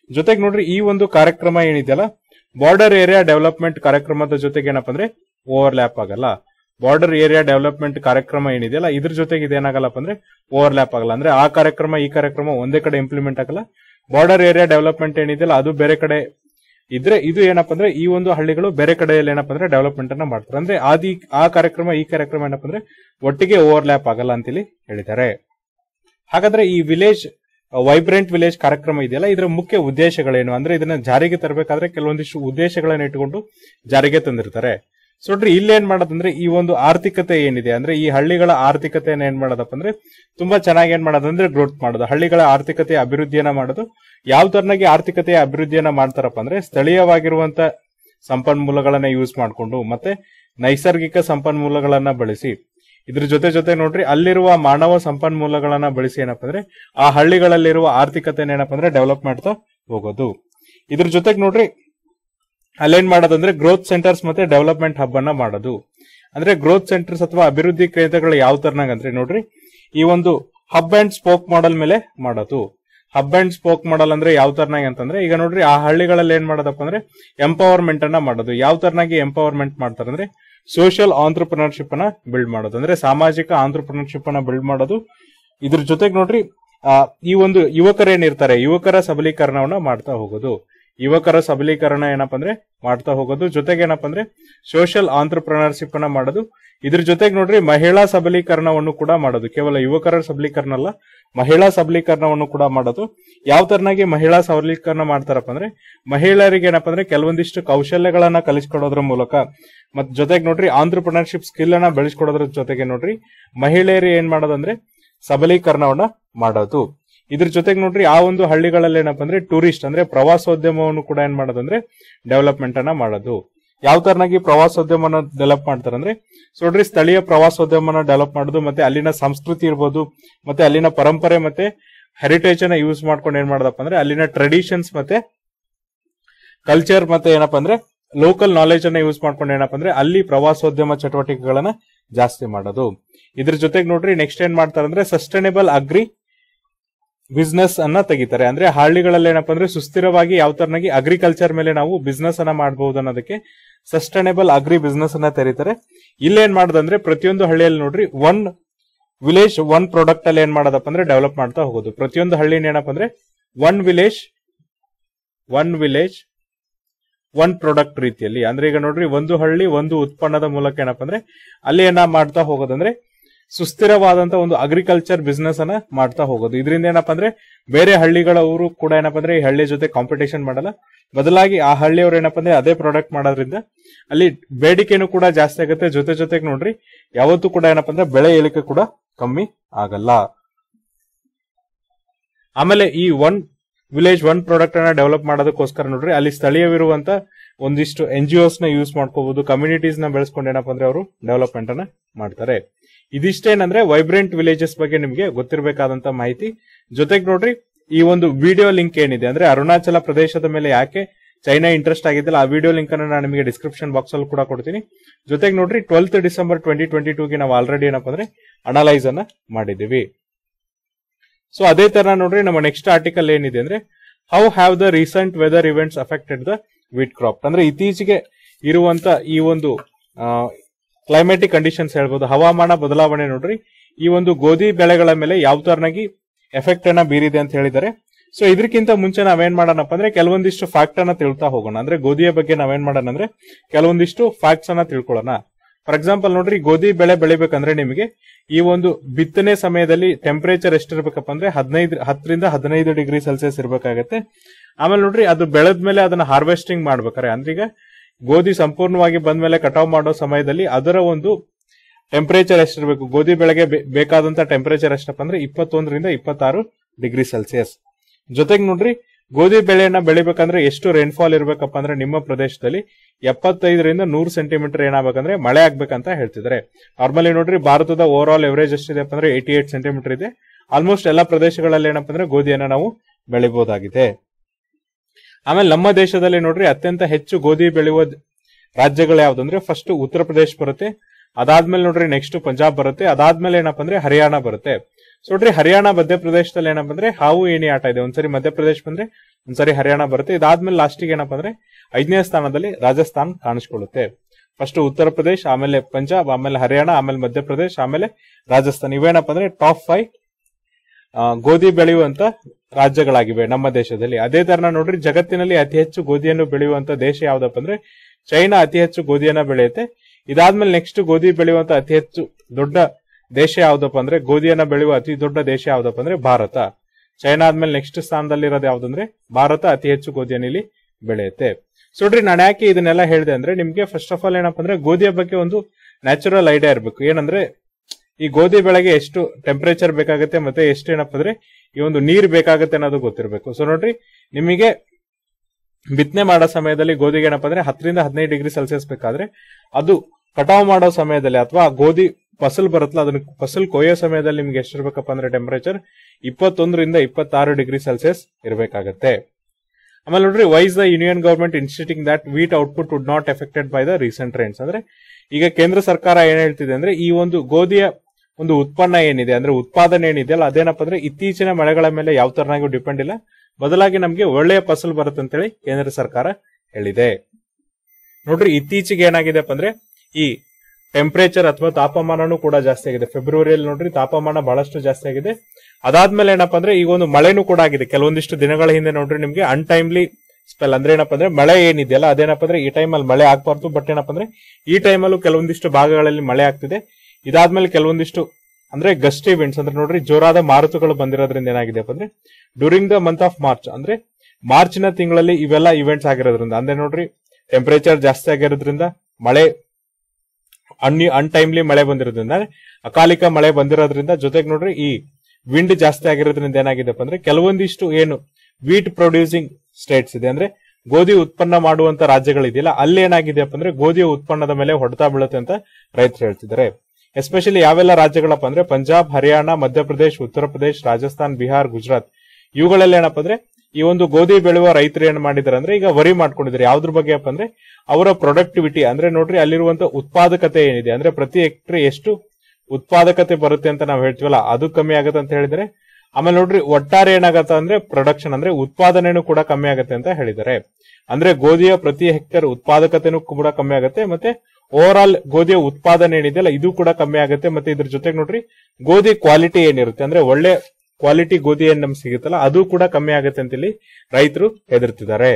ಜೊತೆಗೆ ನೋಡ್ರಿ ಈ ಒಂದು ಕಾರ್ಯಕ್ರಮ ಏನಿದೆಯಲ್ಲ ಬಾರ್ಡರ್ ಏರಿಯಾ ಡೆವಲಪ್ಮೆಂಟ್ ಕಾರ್ಯಕ್ರಮದ ಜೊತೆಗೆ ಏನಪ್ಪ ಅಂದ್ರೆ ಓವರ್ಲ್ಯಾಪ್ ಆಗಲ್ಲ ಬಾರ್ಡರ್ ಏರಿಯಾ ಡೆವಲಪ್ಮೆಂಟ್ ಕಾರ್ಯಕ್ರಮ ಏನಿದೆಯಲ್ಲ ಇದ್ರ ಜೊತೆಗೆ ಇದೇನಾಗಲ್ಲಪ್ಪ ಅಂದ್ರೆ ಓವರ್ಲ್ಯಾಪ್ ಆಗಲ್ಲ ಅಂದ್ರೆ ಆ ಕಾರ್ಯಕ್ರಮ ಈ ಕಾರ್ಯಕ್ರಮ ಒಂದೇ ಕಡೆ ಇಂಪ್ಲಿಮೆಂಟ್ ಆಗಲ್ಲ ಬಾರ್ಡರ್ ಏರಿಯಾ ಡೆವಲಪ್ಮೆಂಟ್ ಏನಿದೆಯಲ್ಲ ಅದು ಬೇರೆ ಕಡೆ ಇದ್ರೆ ಇದು ಏನಪ್ಪ ಅಂದ್ರೆ ಈ ಒಂದು ಹಳ್ಳಿಗಳು ಬೇರೆ ಕಡೆಯಲ್ಲಿ ಏನಪ್ಪ ಅಂದ್ರೆ ಡೆವಲಪ್ಮೆಂಟ್ ಅನ್ನ ಮಾಡ್ತಾರೆ ಅಂದ್ರೆ ಆದಿ ಆ ಕಾರ್ಯಕ್ರಮ ಈ ಕಾರ್ಯಕ್ರಮ ಏನಪ್ಪ ಅಂದ್ರೆ ಒಟ್ಟಿಗೆ ಓವರ್ಲ್ಯಾಪ್ ಆಗಲ್ಲ ಅಂತೇಳಿ ಹೇಳಿದ್ದಾರೆ ಹಾಗಾದ್ರೆ ಈ ವಿಲೇಜ್ ವೈಬ್ರೆಂಟ್ ವಿಲೇಜ್ ಕಾರ್ಯಕ್ರಮ ಇದೆಯಲ್ಲ ಇದರ ಮುಖ್ಯ ಉದ್ದೇಶಗಳೇನು ಅಂದ್ರೆ ಇದನ್ನ ಜಾರಿಗೆ ತರಬೇಕಾದ್ರೆ ಕೆಲವೊಂದಿಷ್ಟು ಉದ್ದೇಶಗಳನ್ನ ಇಟ್ಟುಕೊಂಡು ಜಾರಿಗೆ ತಂದಿರ್ತಾರೆ ಸೊ ನೋಡ್ರಿ ಇಲ್ಲಿ ಏನ್ ಮಾಡೋದಂದ್ರೆ ಈ ಒಂದು ಆರ್ಥಿಕತೆ ಏನಿದೆ ಅಂದ್ರೆ ಈ ಹಳ್ಳಿಗಳ ಆರ್ಥಿಕತೆಯನ್ನ ಏನ್ ಮಾಡೋದಪ್ಪ ಅಂದ್ರೆ ತುಂಬಾ ಚೆನ್ನಾಗಿ ಏನ್ ಮಾಡೋದಂದ್ರೆ ಗ್ರೋತ್ ಮಾಡೋದು ಹಳ್ಳಿಗಳ ಆರ್ಥಿಕತೆಯ ಅಭಿವೃದ್ಧಿಯನ್ನ ಮಾಡೋದು ಯಾವ ತರನಾಗಿ ಆರ್ಥಿಕತೆಯ ಅಭಿವೃದ್ಧಿಯನ್ನ ಮಾಡ್ತಾರಪ್ಪ ಅಂದ್ರೆ ಸ್ಥಳೀಯವಾಗಿರುವಂತ ಸಂಪನ್ಮೂಲಗಳನ್ನ ಯೂಸ್ ಮಾಡಿಕೊಂಡು ಮತ್ತೆ ನೈಸರ್ಗಿಕ ಸಂಪನ್ಮೂಲಗಳನ್ನ ಬಳಸಿ ಇದ್ರ ಜೊತೆ ಜೊತೆ ನೋಡ್ರಿ ಅಲ್ಲಿರುವ ಮಾನವ ಸಂಪನ್ಮೂಲಗಳನ್ನ ಬಳಸಿ ಏನಪ್ಪ ಅಂದ್ರೆ ಆ ಹಳ್ಳಿಗಳಲ್ಲಿರುವ ಆರ್ಥಿಕತೆನ ಏನಪ್ಪ ಅಂದ್ರೆ ಡೆವಲಪ್ ಮಾಡ್ತಾ ಹೋಗೋದು ಇದ್ರ ಜೊತೆಗೆ ನೋಡ್ರಿ ಅಲ್ಲೇನ್ ಮಾಡೋದಂದ್ರೆ ಗ್ರೋತ್ ಸೆಂಟರ್ಸ್ ಮತ್ತೆ ಡೆವಲಪ್ಮೆಂಟ್ ಹಬ್ ಅನ್ನ ಮಾಡೋದು ಅಂದ್ರೆ ಗ್ರೋತ್ ಸೆಂಟರ್ಸ್ ಅಥವಾ ಅಭಿವೃದ್ಧಿ ಕೇಂದ್ರಗಳು ಯಾವ ತರನಾಗ ಅಂದ್ರೆ ನೋಡ್ರಿ ಈ ಒಂದು ಹಬ್ ಅಂಡ್ ಸ್ಪೋಕ್ ಮಾಡೆಲ್ ಮೇಲೆ ಮಾಡೋದು ಹಬ್ ಅಂಡ್ ಸ್ಪೋಕ್ ಮಾಡಲ್ ಅಂದ್ರೆ ಯಾವ ತರನಾಗಿ ಅಂತಂದ್ರೆ ಈಗ ನೋಡ್ರಿ ಆ ಹಳ್ಳಿಗಳಲ್ಲಿ ಏನ್ ಮಾಡೋದಪ್ಪ ಅಂದ್ರೆ ಎಂಪವರ್ಮೆಂಟ್ ಅನ್ನ ಮಾಡೋದು ಯಾವ ತರನಾಗಿ ಎಂಪವರ್ಮೆಂಟ್ ಮಾಡ್ತಾರೆ ಅಂದ್ರೆ ಸೋಷಿಯಲ್ ಆಂಟ್ರಪ್ರಿನರ್ಶಿಪ್ ಅನ್ನ ಬಿಲ್ಡ್ ಮಾಡೋದು ಅಂದ್ರೆ ಸಾಮಾಜಿಕ ಆಂಟ್ರಪ್ರಿನರ್ಶಿಪ್ ಅನ್ನ ಬಿಲ್ಡ್ ಮಾಡೋದು ಇದ್ರ ಜೊತೆಗೆ ನೋಡ್ರಿ ಆ, ಈ ಒಂದು ಯುವಕರೇನಿರ್ತಾರೆ ಯುವಕರ ಸಬಲೀಕರಣವನ್ನ ಮಾಡ್ತಾ ಹೋಗೋದು ಯುವಕರ ಸಬಲೀಕರಣ ಏನಪ್ಪ ಅಂದ್ರೆ ಮಾಡ್ತಾ ಹೋಗೋದು ಜೊತೆಗೆ ಏನಪ್ಪ ಅಂದ್ರೆ ಸೋಷಿಯಲ್ ಆಂಟ್ರಪ್ರಿನರ್ಶಿಪ್ ಅನ್ನ ಮಾಡೋದು ಇದ್ರ ಜೊತೆಗೆ ನೋಡ್ರಿ ಮಹಿಳಾ ಸಬಲೀಕರಣವನ್ನು ಕೂಡ ಮಾಡೋದು ಕೇವಲ ಯುವಕರ ಸಬಲೀಕರಣ ಅಲ್ಲ ಮಹಿಳಾ ಸಬಲೀಕರಣವನ್ನು ಕೂಡ ಮಾಡೋದು ಯಾವ ತರನಾಗಿ ಮಹಿಳಾ ಸಬಲೀಕರಣ ಮಾಡ್ತಾರಪ್ಪ ಅಂದ್ರೆ ಮಹಿಳೆಯರಿಗೆ ಏನಪ್ಪ ಅಂದ್ರೆ ಕೆಲವೊಂದಿಷ್ಟು ಕೌಶಲ್ಯಗಳನ್ನ ಕಲಿಸ್ಕೊಡೋದ್ರ ಮೂಲಕ ಮತ್ ಜೊತೆಗೆ ನೋಡ್ರಿ ಆಂಟ್ರಪ್ರಿನರ್ಶಿಪ್ ಸ್ಕಿಲ್ ಅನ್ನ ಬೆಳೆಸ್ಕೊಡೋದ್ರ ಜೊತೆಗೆ ನೋಡ್ರಿ ಮಹಿಳೆಯರು ಏನ್ ಮಾಡೋದಂದ್ರೆ ಸಬಲೀಕರಣವನ್ನ ಮಾಡೋದು ಇದ್ರ ಜೊತೆಗೆ ನೋಡ್ರಿ ಆ ಒಂದು ಹಳ್ಳಿಗಳಲ್ಲಿ ಏನಪ್ಪ ಅಂದ್ರೆ ಟೂರಿಸ್ಟ್ ಅಂದ್ರೆ ಪ್ರವಾಸೋದ್ಯಮವನ್ನು ಕೂಡ ಏನ್ ಮಾಡೋದಂದ್ರೆ ಡೆವಲಪ್ಮೆಂಟ್ ಅನ್ನ ಮಾಡೋದು ಯಾವ ತರನಾಗಿ ಪ್ರವಾಸೋದ್ಯಮನ ಡೆವಲಪ್ ಮಾಡ್ತಾರೆ ಅಂದ್ರೆ ಸೊ ನೋಡ್ರಿ ಸ್ಥಳೀಯ ಪ್ರವಾಸೋದ್ಯಮನ ಡೆವಲಪ್ ಮಾಡೋದು ಮತ್ತೆ ಅಲ್ಲಿನ ಸಂಸ್ಕೃತಿ ಇರ್ಬೋದು ಮತ್ತೆ ಅಲ್ಲಿನ ಪರಂಪರೆ ಮತ್ತೆ ಹೆರಿಟೇಜ್ ಅನ್ನ ಯೂಸ್ ಮಾಡ್ಕೊಂಡು ಏನ್ ಮಾಡೋದಪ್ಪ ಅಂದ್ರೆ ಅಲ್ಲಿನ ಟ್ರೆಡಿಷನ್ಸ್ ಮತ್ತೆ ಕಲ್ಚರ್ ಮತ್ತೆ ಏನಪ್ಪ ಅಂದ್ರೆ ಲೋಕಲ್ ನಾಲೆಜ್ ಅನ್ನ ಯೂಸ್ ಮಾಡ್ಕೊಂಡು ಏನಪ್ಪ ಅಂದ್ರೆ ಅಲ್ಲಿ ಪ್ರವಾಸೋದ್ಯಮ ಚಟುವಟಿಕೆಗಳನ್ನ ಜಾಸ್ತಿ ಮಾಡೋದು ಇದ್ರ ಜೊತೆಗೆ ನೋಡ್ರಿ ನೆಕ್ಸ್ಟ್ ಏನ್ ಮಾಡ್ತಾರೆ ಅಂದ್ರೆ ಸಸ್ಟೈನೇಬಲ್ ಅಗ್ರಿ ಬಿಸ್ನೆಸ್ ಅನ್ನ ತೆಗಿತಾರೆ ಅಂದ್ರೆ ಹಳ್ಳಿಗಳಲ್ಲಿ ಏನಪ್ಪ ಅಂದ್ರೆ ಸುಸ್ಥಿರವಾಗಿ ಯಾವ ತರನಾಗಿ ಅಗ್ರಿಕಲ್ಚರ್ ಮೇಲೆ ನಾವು ಬಿಸ್ನೆಸ್ ಅನ್ನ ಮಾಡಬಹುದು ಅನ್ನೋದಕ್ಕೆ ಸಸ್ಟೈನೇಬಲ್ ಅಗ್ರಿ ಬಿಸ್ನೆಸ್ ಅನ್ನ ತೆರೀತಾರೆ ಇಲ್ಲೇನ್ ಮಾಡೋದಂದ್ರೆ ಪ್ರತಿಯೊಂದು ಹಳ್ಳಿಯಲ್ಲಿ ನೋಡ್ರಿ ಒನ್ ವಿಲೇಜ್ ಒನ್ ಪ್ರಾಡಕ್ಟ್ ಅಲ್ಲಿ ಏನ್ ಮಾಡೋದಪ್ಪ ಅಂದ್ರೆ ಡೆವಲಪ್ ಮಾಡ್ತಾ ಹೋಗೋದು ಪ್ರತಿಯೊಂದು ಹಳ್ಳಿನ ಏನಪ್ಪ ಅಂದ್ರೆ one village one village one product ರೀತಿಯಲ್ಲಿ ಅಂದ್ರೆ ಈಗ ನೋಡ್ರಿ ಒಂದು ಹಳ್ಳಿ ಒಂದು ಉತ್ಪನ್ನದ ಮೂಲಕ ಏನಪ್ಪ ಅಂದ್ರೆ ಅಲ್ಲಿ ಏನ ಮಾಡ್ತಾ ಹೋಗೋದಂದ್ರೆ ಸುಸ್ಥಿರವಾದಂತ ಒಂದು ಅಗ್ರಿಕಲ್ಚರ್ ಬಿಸ್ನೆಸ್ ಅನ್ನ ಮಾಡ್ತಾ ಹೋಗೋದು ಇದರಿಂದ ಏನಪ್ಪ ಅಂದ್ರೆ ಬೇರೆ ಹಳ್ಳಿಗಳವರು ಕೂಡ ಏನಪ್ಪ ಅಂದ್ರೆ ಈ ಹಳ್ಳಿ ಜೊತೆ ಕಾಂಪಿಟೇಷನ್ ಮಾಡಲ್ಲ ಬದಲಾಗಿ ಆ ಹಳ್ಳಿಯವರು ಏನಪ್ಪ ಅಂದ್ರೆ ಅದೇ ಪ್ರಾಡಕ್ಟ್ ಮಾಡೋದ್ರಿಂದ ಅಲ್ಲಿ ಬೇಡಿಕೆನೂ ಕೂಡ ಜಾಸ್ತಿ ಆಗುತ್ತೆ ಜೊತೆ ಜೊತೆಗೆ ನೋಡ್ರಿ ಯಾವತ್ತೂ ಕೂಡ ಏನಪ್ಪ ಅಂದ್ರೆ ಬೆಳೆ ಇಳಿಕೆ ಕೂಡ ಕಮ್ಮಿ ಆಗಲ್ಲ ಆಮೇಲೆ ಈ ಒನ್ ವಿಲೇಜ್ ಒನ್ ಪ್ರಾಡಕ್ಟ್ ಅನ್ನ ಡೆವಲಪ್ ಮಾಡೋದಕ್ಕೋಸ್ಕರ ನೋಡ್ರಿ ಅಲ್ಲಿ ಸ್ಥಳೀಯವಿರುವಂತ ಒಂದಿಷ್ಟು ಎನ್ ಜಿ ನ ಯೂಸ್ ಮಾಡ್ಕೋಬಹುದು ಕಮ್ಯುನಿಟೀಸ್ ನ ಬೆಳೆಸ್ಕೊಂಡು ಏನಪ್ಪ ಅಂದ್ರೆ ಅವರು ಡೆವಲಪ್ಮೆಂಟ್ ಅನ್ನ ಮಾಡ್ತಾರೆ ಇದಿಷ್ಟೇನಂದ್ರೆ ವೈಬ್ರೆಂಟ್ ವಿಲೇಜಸ್ ಬಗ್ಗೆ ನಿಮ್ಗೆ ಗೊತ್ತಿರಬೇಕಾದಂತ ಮಾಹಿತಿ ಜೊತೆಗೆ ನೋಡ್ರಿ ಈ ಒಂದು ವಿಡಿಯೋ ಲಿಂಕ್ ಏನಿದೆ ಅಂದ್ರೆ ಅರುಣಾಚಲ ಪ್ರದೇಶದ ಮೇಲೆ ಯಾಕೆ ಚೈನಾ ಇಂಟ್ರೆಸ್ಟ್ ಆಗಿದ್ದಲ್ಲ ಆ ವಿಡಿಯೋ ಲಿಂಕ್ ಅನ್ನು ನಾನು ನಿಮಗೆ ಡಿಸ್ಕ್ರಿಪ್ಷನ್ ಬಾಕ್ಸ್ ಅಲ್ಲಿ ಕೂಡ ಕೊಡ್ತೀನಿ ಜೊತೆಗೆ ನೋಡ್ರಿ ಟ್ವೆಲ್ತ್ ಡಿಸೆಂಬರ್ ಟ್ವೆಂಟಿ ಟ್ವೆಂಟಿ ಟೂಗೆ ನಾವು ಆಲ್ರೆಡಿ ಏನಪ್ಪ ಅಂದ್ರೆ ಅನಲೈಸ್ ಅನ್ನ ಮಾಡಿದೀವಿ ಸೊ ಅದೇ ತರ ನೋಡ್ರಿ ನಮ್ಮ ನೆಕ್ಸ್ಟ್ ಆರ್ಟಿಕಲ್ ಏನಿದೆ ಅಂದ್ರೆ how have the recent weather events affected the wheat crop ಅಂದ್ರೆ ಇತ್ತೀಚೆಗೆ ಇರುವಂತ ಈ ಒಂದು ಕ್ಲೈಮೆಟಿಕ್ ಕಂಡೀಷನ್ಸ್ ಹೇಳ್ಬೋದು ಹವಾಮಾನ ಬದಲಾವಣೆ ನೋಡ್ರಿ ಈ ಒಂದು ಗೋಧಿ ಬೆಳೆಗಳ ಮೇಲೆ ಯಾವ ತರನಾಗಿ ಎಫೆಕ್ಟ್ ಅನ್ನ ಬೀರಿದೆ ಅಂತ ಹೇಳಿದ್ದಾರೆ ಸೊ ಇದಕ್ಕಿಂತ ಮುಂಚೆ ನಾವೇನ್ ಮಾಡೋಣಪ್ಪ ಅಂದ್ರೆ ಕೆಲವೊಂದಿಷ್ಟು ಫ್ಯಾಕ್ಟ್ ಅನ್ನ ತಿಳ್ತಾ ಹೋಗೋಣ ಅಂದ್ರೆ ಗೋಧಿಯ ಬಗ್ಗೆ ನಾವೇನ್ ಮಾಡೋಣ ಅಂದ್ರೆ ಕೆಲವೊಂದಿಷ್ಟು ಫ್ಯಾಕ್ಟ್ಸ್ ಅನ್ನ ತಿಳ್ಕೊಳ್ಳೋಣ ಫಾರ್ ಎಕ್ಸಾಂಪಲ್ ನೋಡ್ರಿ ಗೋಧಿ ಬೆಳೆ ಬೆಳಿಬೇಕಂದ್ರೆ ನಿಮಗೆ ಈ ಒಂದು ಬಿತ್ತನೆ ಸಮಯದಲ್ಲಿ ಟೆಂಪರೇಚರ್ ಎಷ್ಟಿರ್ಬೇಕಪ್ಪ ಅಂದ್ರೆ ಹದಿನೈದು ಹತ್ತರಿಂದ ಹದಿನೈದು ಡಿಗ್ರಿ ಸೆಲ್ಸಿಯಸ್ ಇರಬೇಕಾಗತ್ತೆ ಆಮೇಲೆ ನೋಡ್ರಿ ಅದು ಬೆಳೆದ್ಮೇಲೆ ಅದನ್ನ ಹಾರ್ವೆಸ್ಟಿಂಗ್ ಮಾಡ್ಬೇಕಾರೆ ಅಂದ್ರೆ ಈಗ ಗೋಧಿ ಸಂಪೂರ್ಣವಾಗಿ ಬಂದ್ಮೇಲೆ ಕಟಾವ್ ಮಾಡೋ ಸಮಯದಲ್ಲಿ ಅದರ ಒಂದು ಟೆಂಪರೇಚರ್ ಎಷ್ಟಿರಬೇಕು ಗೋಧಿ ಬೆಳೆಗೆ ಬೇ- ಬೇಕಾದಂತ ಟೆಂಪರೇಚರ್ ಎಷ್ಟಪ್ಪ ಅಂದ್ರೆ ಇಪ್ಪತ್ತೊಂದರಿಂದ ಇಪ್ಪತ್ತಾರು ಡಿಗ್ರಿ ಸೆಲ್ಸಿಯಸ್ ಜೊತೆಗೆ ನೋಡ್ರಿ ಗೋಧಿ ಬೆಳೆಯನ್ನ ಬೆಳಿಬೇಕಂದ್ರೆ ಎಷ್ಟು ರೈನ್ಫಾಲ್ ಇರ್ಬೇಕಪ್ಪ ಅಂದ್ರೆ ನಿಮ್ಮ ಪ್ರದೇಶದಲ್ಲಿ ಎಪ್ಪತ್ತೈದರಿಂದ ನೂರು ಸೆಂಟಿಮೀಟರ್ ಏನಾಗಬೇಕಂದ್ರೆ ಮಳೆ ಆಗ್ಬೇಕಂತ ಹೇಳ್ತಿದ್ದಾರೆ ನಾರ್ಮಲಿ ನೋಡ್ರಿ ಭಾರತದ ಓವರ್ ಆಲ್ ಎವರೇಜ್ ಎಷ್ಟಿದೆ ಅಂದ್ರೆ ಏಟಿ ಏಟ್ ಸೆಂಟಿಮೀಟರ್ ಇದೆ ಆಲ್ಮೋಸ್ಟ್ ಎಲ್ಲಾ ಪ್ರದೇಶಗಳಲ್ಲಿ ಏನಪ್ಪ ಅಂದ್ರೆ ಗೋಧಿಯನ್ನ ನಾವು ಬೆಳಿಬಹುದಾಗಿದೆ ಆಮೇಲೆ ನಮ್ಮ ದೇಶದಲ್ಲಿ ನೋಡ್ರಿ ಅತ್ಯಂತ ಹೆಚ್ಚು ಗೋಧಿ ಬೆಳೆಯುವ ರಾಜ್ಯಗಳು ಯಾವ್ದಂದ್ರೆ ಫಸ್ಟ್ ಉತ್ತರ ಪ್ರದೇಶ ಬರುತ್ತೆ ಅದಾದ್ಮೇಲೆ ನೋಡ್ರಿ ನೆಕ್ಸ್ಟ್ ಪಂಜಾಬ್ ಬರುತ್ತೆ ಅದಾದ್ಮೇಲೆ ಏನಪ್ಪ ಅಂದ್ರೆ ಹರಿಯಾಣ ಬರುತ್ತೆ ಸೊ ನೋಡ್ರಿ ಹರಿಯಾಣ ಮಧ್ಯಪ್ರದೇಶದಲ್ಲಿ ಏನಪ್ಪ ಅಂದ್ರೆ ಹಾವು ಏಣಿ ಆಟ ಇದೆ ಒಂದ್ಸರಿ ಮಧ್ಯಪ್ರದೇಶ ಬಂದ್ರೆ ಒಂದ್ಸರಿ ಹರಿಯಾಣ ಬರುತ್ತೆ ಇದಾದ್ಮೇಲೆ ಲಾಸ್ಟಿಗೆ ಏನಪ್ಪಾ ಅಂದ್ರೆ ಐದನೇ ಸ್ಥಾನದಲ್ಲಿ ರಾಜಸ್ಥಾನ್ ಕಾಣಿಸ್ಕೊಳ್ಳುತ್ತೆ ಫಸ್ಟ್ ಉತ್ತರ ಪ್ರದೇಶ್ ಆಮೇಲೆ ಪಂಜಾಬ್ ಆಮೇಲೆ ಹರಿಯಾಣ ಆಮೇಲೆ ಮಧ್ಯಪ್ರದೇಶ್ ಆಮೇಲೆ ರಾಜಸ್ಥಾನ್ ಇವೇನಪ್ಪ ಅಂದ್ರೆ ಟಾಪ್ ಫೈವ್ ಗೋಧಿ ಬೆಳೆಯುವಂತ ರಾಜ್ಯಗಳಾಗಿವೆ ನಮ್ಮ ದೇಶದಲ್ಲಿ ಅದೇ ತರನ ನೋಡ್ರಿ ಜಗತ್ತಿನಲ್ಲಿ ಅತಿ ಹೆಚ್ಚು ಗೋಧಿಯನ್ನು ಬೆಳೆಯುವಂತ ದೇಶ ಯಾವ್ದಪ್ಪ ಅಂದ್ರೆ ಚೈನಾ ಅತಿ ಹೆಚ್ಚು ಗೋಧಿಯನ್ನ ಬೆಳೆಯುತ್ತೆ ಇದಾದ್ಮೇಲೆ ನೆಕ್ಸ್ಟ್ ಗೋಧಿ ಬೆಳೆಯುವಂತ ಅತಿ ಹೆಚ್ಚು ದೊಡ್ಡ ದೇಶ ಯಾವ್ದಪ್ಪ ಅಂದ್ರೆ ಗೋಧಿಯನ್ನ ಬೆಳೆಯುವ ಅತಿ ದೊಡ್ಡ ದೇಶ ಯಾವ್ದಪ್ಪ ಅಂದ್ರೆ ಭಾರತ ಚೈನಾ ಆದ್ಮೇಲೆ ನೆಕ್ಸ್ಟ್ ಸ್ಥಾನದಲ್ಲಿರೋದು ಯಾವ್ದಂದ್ರೆ ಭಾರತ ಅತಿ ಹೆಚ್ಚು ಗೋಧಿಯನ್ನು ಇಲ್ಲಿ ಬೆಳೆಯುತ್ತೆ ಸೊ ನೋಡ್ರಿ ನಾನು ಯಾಕೆ ಇದನ್ನೆಲ್ಲ ಹೇಳಿದೆ ಅಂದ್ರೆ ನಿಮ್ಗೆ ಫಸ್ಟ್ ಆಫ್ ಆಲ್ ಏನಪ್ಪ ಅಂದ್ರೆ ಗೋಧಿಯ ಬಗ್ಗೆ ಒಂದು ನ್ಯಾಚುರಲ್ ಐಡಿಯಾ ಇರಬೇಕು ಏನಂದ್ರೆ ಈ ಗೋಧಿ ಬೆಳೆಗೆ ಎಷ್ಟು ಟೆಂಪರೇಚರ್ ಬೇಕಾಗುತ್ತೆ ಮತ್ತೆ ಎಷ್ಟು ಏನಪ್ಪ ಅಂದ್ರೆ ಈ ಒಂದು ನೀರ್ ಬೇಕಾಗುತ್ತೆ ಅನ್ನೋದು ಗೊತ್ತಿರಬೇಕು ಸೊ ನೋಡ್ರಿ ನಿಮಗೆ ಬಿತ್ತನೆ ಮಾಡೋ ಸಮಯದಲ್ಲಿ ಗೋಧಿಗೆ ಏನಪ್ಪ ಅಂದ್ರೆ ಹತ್ತರಿಂದ ಹದಿನೈದು ಡಿಗ್ರಿ ಸೆಲ್ಸಿಯಸ್ ಬೇಕಾದ್ರೆ ಅದು ಕಟಾವ್ ಮಾಡೋ ಸಮಯದಲ್ಲಿ ಅಥವಾ ಗೋಧಿ ಫಸಲ್ ಬರುತ್ತಲ್ಲ ಅದನ್ನ ಫಸಲ್ ಕೊಯ್ಯೋ ಸಮಯದಲ್ಲಿ ನಿಮ್ಗೆ ಎಷ್ಟು ಇರ್ಬೇಕಪ್ಪ ಅಂದ್ರೆ ಟೆಂಪರೇಚರ್ ಇಪ್ಪತ್ತೊಂದರಿಂದ ಇಪ್ಪತ್ತಾರು ಡಿಗ್ರಿ ಸೆಲ್ಸಿಯಸ್ ಇರಬೇಕಾಗತ್ತೆ ಆಮೇಲೆ ನೋಡ್ರಿ whereas the union government insisting that wheat output would not affected by the recent trends ಅಂದ್ರೆ ಈಗ ಕೇಂದ್ರ ಸರ್ಕಾರ ಏನ್ ಹೇಳ್ತಿದೆ ಅಂದ್ರೆ ಈ ಒಂದು ಗೋಧಿಯ ಒಂದು ಉತ್ಪನ್ನ ಏನಿದೆ ಅಂದ್ರೆ ಉತ್ಪಾದನೆ ಏನಿದೆಯಲ್ಲ ಅದೇನಪ್ಪ ಅಂದ್ರೆ ಇತ್ತೀಚಿನ ಮಳೆಗಳ ಮೇಲೆ ಯಾವ ತರನಾಗೂ ಡಿಪೆಂಡ್ ಇಲ್ಲ ಬದಲಾಗಿ ನಮಗೆ ಒಳ್ಳೆಯ ಫಸಲು ಬರುತ್ತೆ ಅಂತೇಳಿ ಕೇಂದ್ರ ಸರ್ಕಾರ ಹೇಳಿದೆ ನೋಡ್ರಿ ಇತ್ತೀಚೆಗೆ ಏನಾಗಿದೆಪ್ಪ ಅಂದ್ರೆ ಈ ಟೆಂಪರೇಚರ್ ಅಥವಾ ತಾಪಮಾನನೂ ಕೂಡ ಜಾಸ್ತಿ ಆಗಿದೆ ಫೆಬ್ರವರಿಯಲ್ಲಿ ನೋಡ್ರಿ ತಾಪಮಾನ ಬಹಳಷ್ಟು ಜಾಸ್ತಿ ಆಗಿದೆ ಅದಾದ್ಮೇಲೆ ಏನಪ್ಪಾ ಅಂದ್ರೆ ಈಗ ಒಂದು ಮಳೆನೂ ಕೂಡ ಆಗಿದೆ ಕೆಲವೊಂದಿಷ್ಟು ದಿನಗಳ ಹಿಂದೆ ನೋಡ್ರಿ ನಿಮ್ಗೆ ಅನ್ಟೈಮ್ಲಿ ಸ್ಪೆಲ್ ಅಂದ್ರೆ ಏನಪ್ಪಾ ಅಂದ್ರೆ ಮಳೆ ಏನಿದೆಯಲ್ಲ ಅದೇನಪ್ಪ ಅಂದ್ರೆ ಈ ಟೈಮಲ್ಲಿ ಮಳೆ ಆಗ್ಬಾರ್ದು ಬಟ್ ಏನಪ್ಪಾ ಅಂದ್ರೆ ಈ ಟೈಮಲ್ಲೂ ಕೆಲವೊಂದಿಷ್ಟು ಭಾಗಗಳಲ್ಲಿ ಮಳೆ ಆಗ್ತಿದೆ ಇದಾದ್ಮೇಲೆ ಕೆಲವೊಂದಿಷ್ಟು ಅಂದ್ರೆ ಗಸ್ಟ್ ಇವೆಂಟ್ಸ್ ಅಂದ್ರೆ ನೋಡ್ರಿ ಜೋರಾದ ಮಾರುತಗಳು ಬಂದಿರೋದ್ರಿಂದ ಏನಾಗಿದೆಪ್ಪ ಅಂದ್ರೆ during the month of March ಅಂದ್ರೆ ಮಾರ್ಚ್ನ ತಿಂಗಳಲ್ಲಿ ಇವೆಲ್ಲ ಇವೆಂಟ್ಸ್ ಆಗಿರೋದ್ರಿಂದ ಅಂದ್ರೆ ನೋಡ್ರಿ ಟೆಂಪರೇಚರ್ ಜಾಸ್ತಿ ಆಗಿರೋದ್ರಿಂದ ಮಳೆ ಅನ್ ಅನ್ಟೈಮ್ಲಿ ಮಳೆ ಬಂದಿರೋದ್ರಿಂದ ಅಕಾಲಿಕ ಮಳೆ ಬಂದಿರೋದ್ರಿಂದ ಜೊತೆಗೆ ನೋಡ್ರಿ ಈ ವಿಂಡ್ ಜಾಸ್ತಿ ಆಗಿರೋದ್ರಿಂದ ಏನಾಗಿದೆಪ್ಪ ಅಂದ್ರೆ ಕೆಲವೊಂದಿಷ್ಟು ಏನು ವೀಟ್ ಪ್ರೊಡ್ಯೂಸಿಂಗ್ ಸ್ಟೇಟ್ಸ್ ಇದೆ ಅಂದ್ರೆ ಗೋಧಿ ಉತ್ಪನ್ನ ಮಾಡುವಂತ ರಾಜ್ಯಗಳಿದೆಯಲ್ಲ ಅಲ್ಲಿ ಏನಾಗಿದೆಯಪ್ಪ ಅಂದ್ರೆ ಗೋಧಿಯ ಉತ್ಪನ್ನದ ಮೇಲೆ ಹೊಡೆತ ಬೀಳುತ್ತೆ ಅಂತ ರೈತರು ಹೇಳ್ತಿದ್ದಾರೆ ಎಸ್ಪೆಷಲಿ ಯಾವೆಲ್ಲ ರಾಜ್ಯಗಳಪ್ಪ ಅಂದ್ರೆ ಪಂಜಾಬ್ ಹರಿಯಾಣ ಮಧ್ಯಪ್ರದೇಶ್ ಉತ್ತರ ಪ್ರದೇಶ್ ರಾಜಸ್ಥಾನ್ ಬಿಹಾರ್ ಗುಜರಾತ್ ಇವುಗಳಲ್ಲಿ ಏನಪ್ಪ ಅಂದ್ರೆ ಈ ಒಂದು ಗೋಧಿ ಬೆಳೆಯುವ ರೈತರು ಏನ್ ಮಾಡಿದಾರೆ ಅಂದ್ರೆ ಈಗ ವರಿ ಮಾಡ್ಕೊಂಡಿದ್ದಾರೆ ಯಾವ್ದ್ರ ಬಗ್ಗೆ ಅಪ್ಪ ಅಂದ್ರೆ ಅವರ ಪ್ರೊಡಕ್ಟಿವಿಟಿ ಅಂದ್ರೆ ನೋಡ್ರಿ ಅಲ್ಲಿರುವಂತ ಉತ್ಪಾದಕತೆ ಏನಿದೆ ಅಂದ್ರೆ ಪ್ರತಿ ಹೆಕ್ಟರ್ ಎಷ್ಟು ಉತ್ಪಾದಕತೆ ಬರುತ್ತೆ ಅಂತ ನಾವು ಹೇಳ್ತೀವಲ್ಲ ಅದು ಕಮ್ಮಿ ಆಗುತ್ತೆ ಅಂತ ಹೇಳಿದ್ರೆ ಆಮೇಲೆ ನೋಡ್ರಿ ಒಟ್ಟಾರೆ ಏನಾಗತ್ತ ಅಂದ್ರೆ ಪ್ರೊಡಕ್ಷನ್ ಅಂದ್ರೆ ಉತ್ಪಾದನೆನೂ ಕೂಡ ಕಮ್ಮಿ ಆಗುತ್ತೆ ಅಂತ ಹೇಳಿದ್ದಾರೆ ಅಂದ್ರೆ ಗೋಧಿಯ ಪ್ರತಿ ಹೆಕ್ಟರ್ ಉತ್ಪಾದಕತೆನೂ ಕೂಡ ಕಮ್ಮಿ ಆಗುತ್ತೆ ಮತ್ತೆ ಓವರ್ ಆಲ್ ಗೋಧಿಯ ಉತ್ಪಾದನೆ ಏನಿದೆಯಲ್ಲ ಇದು ಕೂಡ ಕಮ್ಮಿ ಆಗುತ್ತೆ ಮತ್ತೆ ಇದ್ರ ಜೊತೆಗೆ ನೋಡ್ರಿ ಗೋಧಿ ಕ್ವಾಲಿಟಿ ಏನಿರುತ್ತೆ ಅಂದ್ರೆ ಒಳ್ಳೆ ಕ್ವಾಲಿಟಿ ಗೋಧಿ ಏನ್ ನಮ್ಗೆ ಸಿಗುತ್ತಲ್ಲ ಅದು ಕೂಡ ಕಮ್ಮಿ ಆಗುತ್ತೆ ಅಂತ ಇಲ್ಲಿ ರೈತರು ಹೆದರ್ತಿದ್ದಾರೆ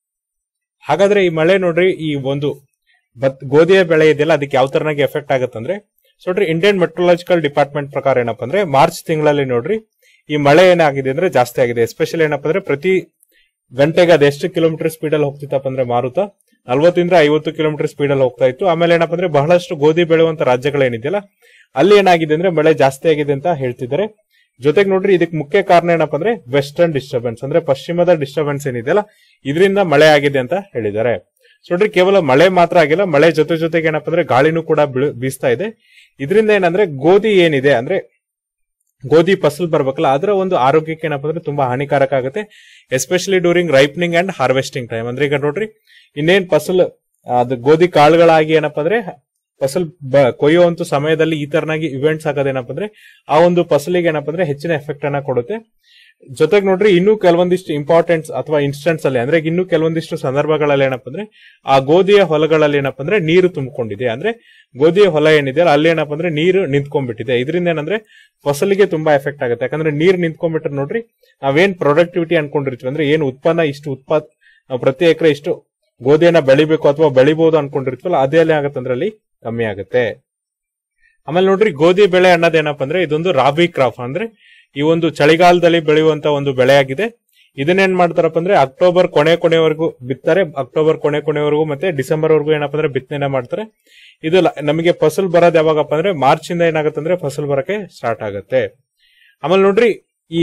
ಹಾಗಾದ್ರೆ ಈ ಮಳೆ ನೋಡ್ರಿ ಈ ಒಂದು ಬತ್ ಗೋಧಿಯ ಬೆಳೆ ಇದೆಯಲ್ಲ ಅದಕ್ಕೆ ಯಾವ ತರನಾಗಿ ಎಫೆಕ್ಟ್ ಆಗುತ್ತೆ ಅಂದ್ರೆ ಸೊ ನೋಡ್ರಿ ಇಂಡಿಯನ್ ಮೆಟ್ರೋಲಾಜಿಕಲ್ ಡಿಪಾರ್ಟ್ಮೆಂಟ್ ಪ್ರಕಾರ ಏನಪ್ಪಾ ಅಂದ್ರೆ ಮಾರ್ಚ್ ತಿಂಗಳಲ್ಲಿ ನೋಡ್ರಿ ಈ ಮಳೆ ಏನಾಗಿದೆ ಅಂದ್ರೆ ಜಾಸ್ತಿ ಆಗಿದೆ ಎಸ್ಪೆಷಲಿ ಏನಪ್ಪಾ ಅಂದ್ರೆ ಪ್ರತಿ ಗಂಟೆಗೆ ಅದು ಎಷ್ಟು ಕಿಲೋಮೀಟರ್ ಸ್ಪೀಡ್ ಅಲ್ಲಿ ಹೋಗ್ತಿತ್ತಪ್ಪ ಅಂದ್ರೆ ಮಾರುತ ನಲ್ವತ್ತರಿಂದ ಐವತ್ತು ಕಿಲೋಮೀಟರ್ ಸ್ಪೀಡ್ ಅಲ್ಲಿ ಹೋಗ್ತಾ ಇತ್ತು ಆಮೇಲೆ ಏನಪ್ಪಾ ಅಂದ್ರೆ ಬಹಳಷ್ಟು ಗೋಧಿ ಬೆಳೆಯುವಂತ ರಾಜ್ಯಗಳೇನಿದೆಯಲ್ಲ ಅಲ್ಲಿ ಏನಾಗಿದೆ ಅಂದ್ರೆ ಮಳೆ ಜಾಸ್ತಿ ಆಗಿದೆ ಅಂತ ಹೇಳ್ತಿದ್ದಾರೆ ಜೊತೆಗೆ ನೋಡ್ರಿ ಇದಕ್ಕೆ ಮುಖ್ಯ ಕಾರಣ ಏನಪ್ಪಾ ಅಂದ್ರೆ ವೆಸ್ಟರ್ನ್ ಡಿಸ್ಟರ್ಬೆನ್ಸ್ ಅಂದ್ರೆ ಪಶ್ಚಿಮದ ಡಿಸ್ಟರ್ಬೆನ್ಸ್ ಏನಿದೆಯಲ್ಲ ಇದರಿಂದ ಮಳೆ ಆಗಿದೆ ಅಂತ ಹೇಳಿದ್ದಾರೆ ಸೊ ನೋಡ್ರಿ ಕೇವಲ ಮಳೆ ಮಾತ್ರ ಆಗಿಲ್ಲ ಮಳೆ ಜೊತೆ ಜೊತೆಗೆ ಏನಪ್ಪಾ ಅಂದ್ರೆ ಗಾಳಿನೂ ಕೂಡ ಬೀಳ್- ಬೀಸ್ತಾ ಇದೆ ಇದರಿಂದ ಏನಂದ್ರೆ ಗೋಧಿ ಏನಿದೆ ಅಂದ್ರೆ ಗೋಧಿ ಫಸಲ್ ಬರ್ಬೇಕಲ್ಲ ಅದರ ಒಂದು ಆರೋಗ್ಯಕ್ಕೆ ಏನಪ್ಪಾ ಅಂದ್ರೆ ತುಂಬಾ ಹಾನಿಕಾರಕ ಆಗುತ್ತೆ especially during ripening and harvesting time ಅಂದ್ರೆ ಈಗ ನೋಡ್ರಿ ಇನ್ನೇನ್ ಫಸಲ್ ಅದು ಗೋಧಿ ಕಾಳುಗಳಾಗಿ ಏನಪ್ಪಾ ಅಂದ್ರೆ ಫಸಲ್ ಬ- ಕೊಯ್ಯುವಂತ ಸಮಯದಲ್ಲಿ ಈ ತರನಾಗಿ ಇವೆಂಟ್ಸ್ ಆಗೋದೇನಪ್ಪ ಅಂದ್ರೆ ಆ ಒಂದು ಫಸಲಿಗೆ ಏನಪ್ಪಾ ಅಂದ್ರೆ ಹೆಚ್ಚಿನ ಎಫೆಕ್ಟ್ ಅನ್ನ ಕೊಡುತ್ತೆ ಜೊತೆಗೆ ನೋಡ್ರಿ ಇನ್ನೂ ಕೆಲವೊಂದಿಷ್ಟು ಇಂಪಾರ್ಟೆಂಟ್ಸ್ ಅಥವಾ ಇನ್ಸ್ಟೆಂಟ್ಸ್ ಅಲ್ಲಿ ಅಂದ್ರೆ ಇನ್ನೂ ಕೆಲವೊಂದಿಷ್ಟು ಸಂದರ್ಭಗಳಲ್ಲಿ ಏನಪ್ಪಾ ಅಂದ್ರೆ ಆ ಗೋಧಿಯ ಹೊಲಗಳಲ್ಲಿ ಏನಪ್ಪಾ ಅಂದ್ರೆ ನೀರು ತುಂಬಿಕೊಂಡಿದೆ ಅಂದ್ರೆ ಗೋಧಿಯ ಹೊಲ ಏನಿದೆ ಅಲ್ಲಿ ಏನಪ್ಪಾ ಅಂದ್ರೆ ನೀರು ನಿಂತ್ಕೊಂಡ್ಬಿಟ್ಟಿದೆ ಇದರಿಂದ ಏನಂದ್ರೆ ಫಸಲಿಗೆ ತುಂಬಾ ಎಫೆಕ್ಟ್ ಆಗುತ್ತೆ ಯಾಕಂದ್ರೆ ನೀರು ನಿಂತ್ಕೊಂಡ್ಬಿಟ್ರೆ ನೋಡ್ರಿ ನಾವೇನ್ ಪ್ರೊಡಕ್ಟಿವಿಟಿ ಅನ್ಕೊಂಡಿರ್ತೀವಿ ಅಂದ್ರೆ ಏನು ಉತ್ಪನ್ನ ಇಷ್ಟು ಉತ್ಪಾದ ನಾವು ಪ್ರತಿ ಎಕರೆ ಇಷ್ಟು ಗೋಧಿಯನ್ನ ಬೆಳಿಬೇಕು ಅಥವಾ ಬೆಳಿಬಹುದು ಅನ್ಕೊಂಡಿರ್ತೀವಲ್ಲ ಅದೇ ಆಗತ್ತೆ ಅಂದ್ರೆ ಅಲ್ಲಿ ಕಮ್ಮಿ ಆಗುತ್ತೆ ಆಮೇಲೆ ನೋಡ್ರಿ ಗೋಧಿ ಬೆಳೆ ಅನ್ನೋದೇನಪ್ಪ ಅಂದ್ರೆ ಇದೊಂದು ರಾಬಿ ಕ್ರಾಪ್ ಅಂದ್ರೆ ಈ ಒಂದು ಚಳಿಗಾಲದಲ್ಲಿ ಬೆಳೆಯುವಂತ ಒಂದು ಬೆಳೆ ಆಗಿದೆ ಇದನ್ನೇನ್ ಮಾಡ್ತಾರಪ್ಪ ಅಂದ್ರೆ ಅಕ್ಟೋಬರ್ ಕೊನೆ ಕೊನೆವರೆಗೂ ಬಿತ್ತಾರೆ ಅಕ್ಟೋಬರ್ ಕೊನೆ ಕೊನೆವರೆಗೂ ಮತ್ತೆ ಡಿಸೆಂಬರ್ ವರೆಗೂ ಏನಪ್ಪ ಅಂದ್ರೆ ಬಿತ್ತನೆ ಮಾಡ್ತಾರೆ ಇದು ಲ- ನಮಗೆ ಫಸಲ್ ಬರೋದು ಯಾವಾಗಪ್ಪ ಅಂದ್ರೆ ಮಾರ್ಚ್ ಇಂದ ಏನಾಗುತ್ತೆ ಅಂದ್ರೆ ಫಸಲ್ ಬರಕ್ಕೆ ಸ್ಟಾರ್ಟ್ ಆಗುತ್ತೆ ಆಮೇಲೆ ನೋಡ್ರಿ ಈ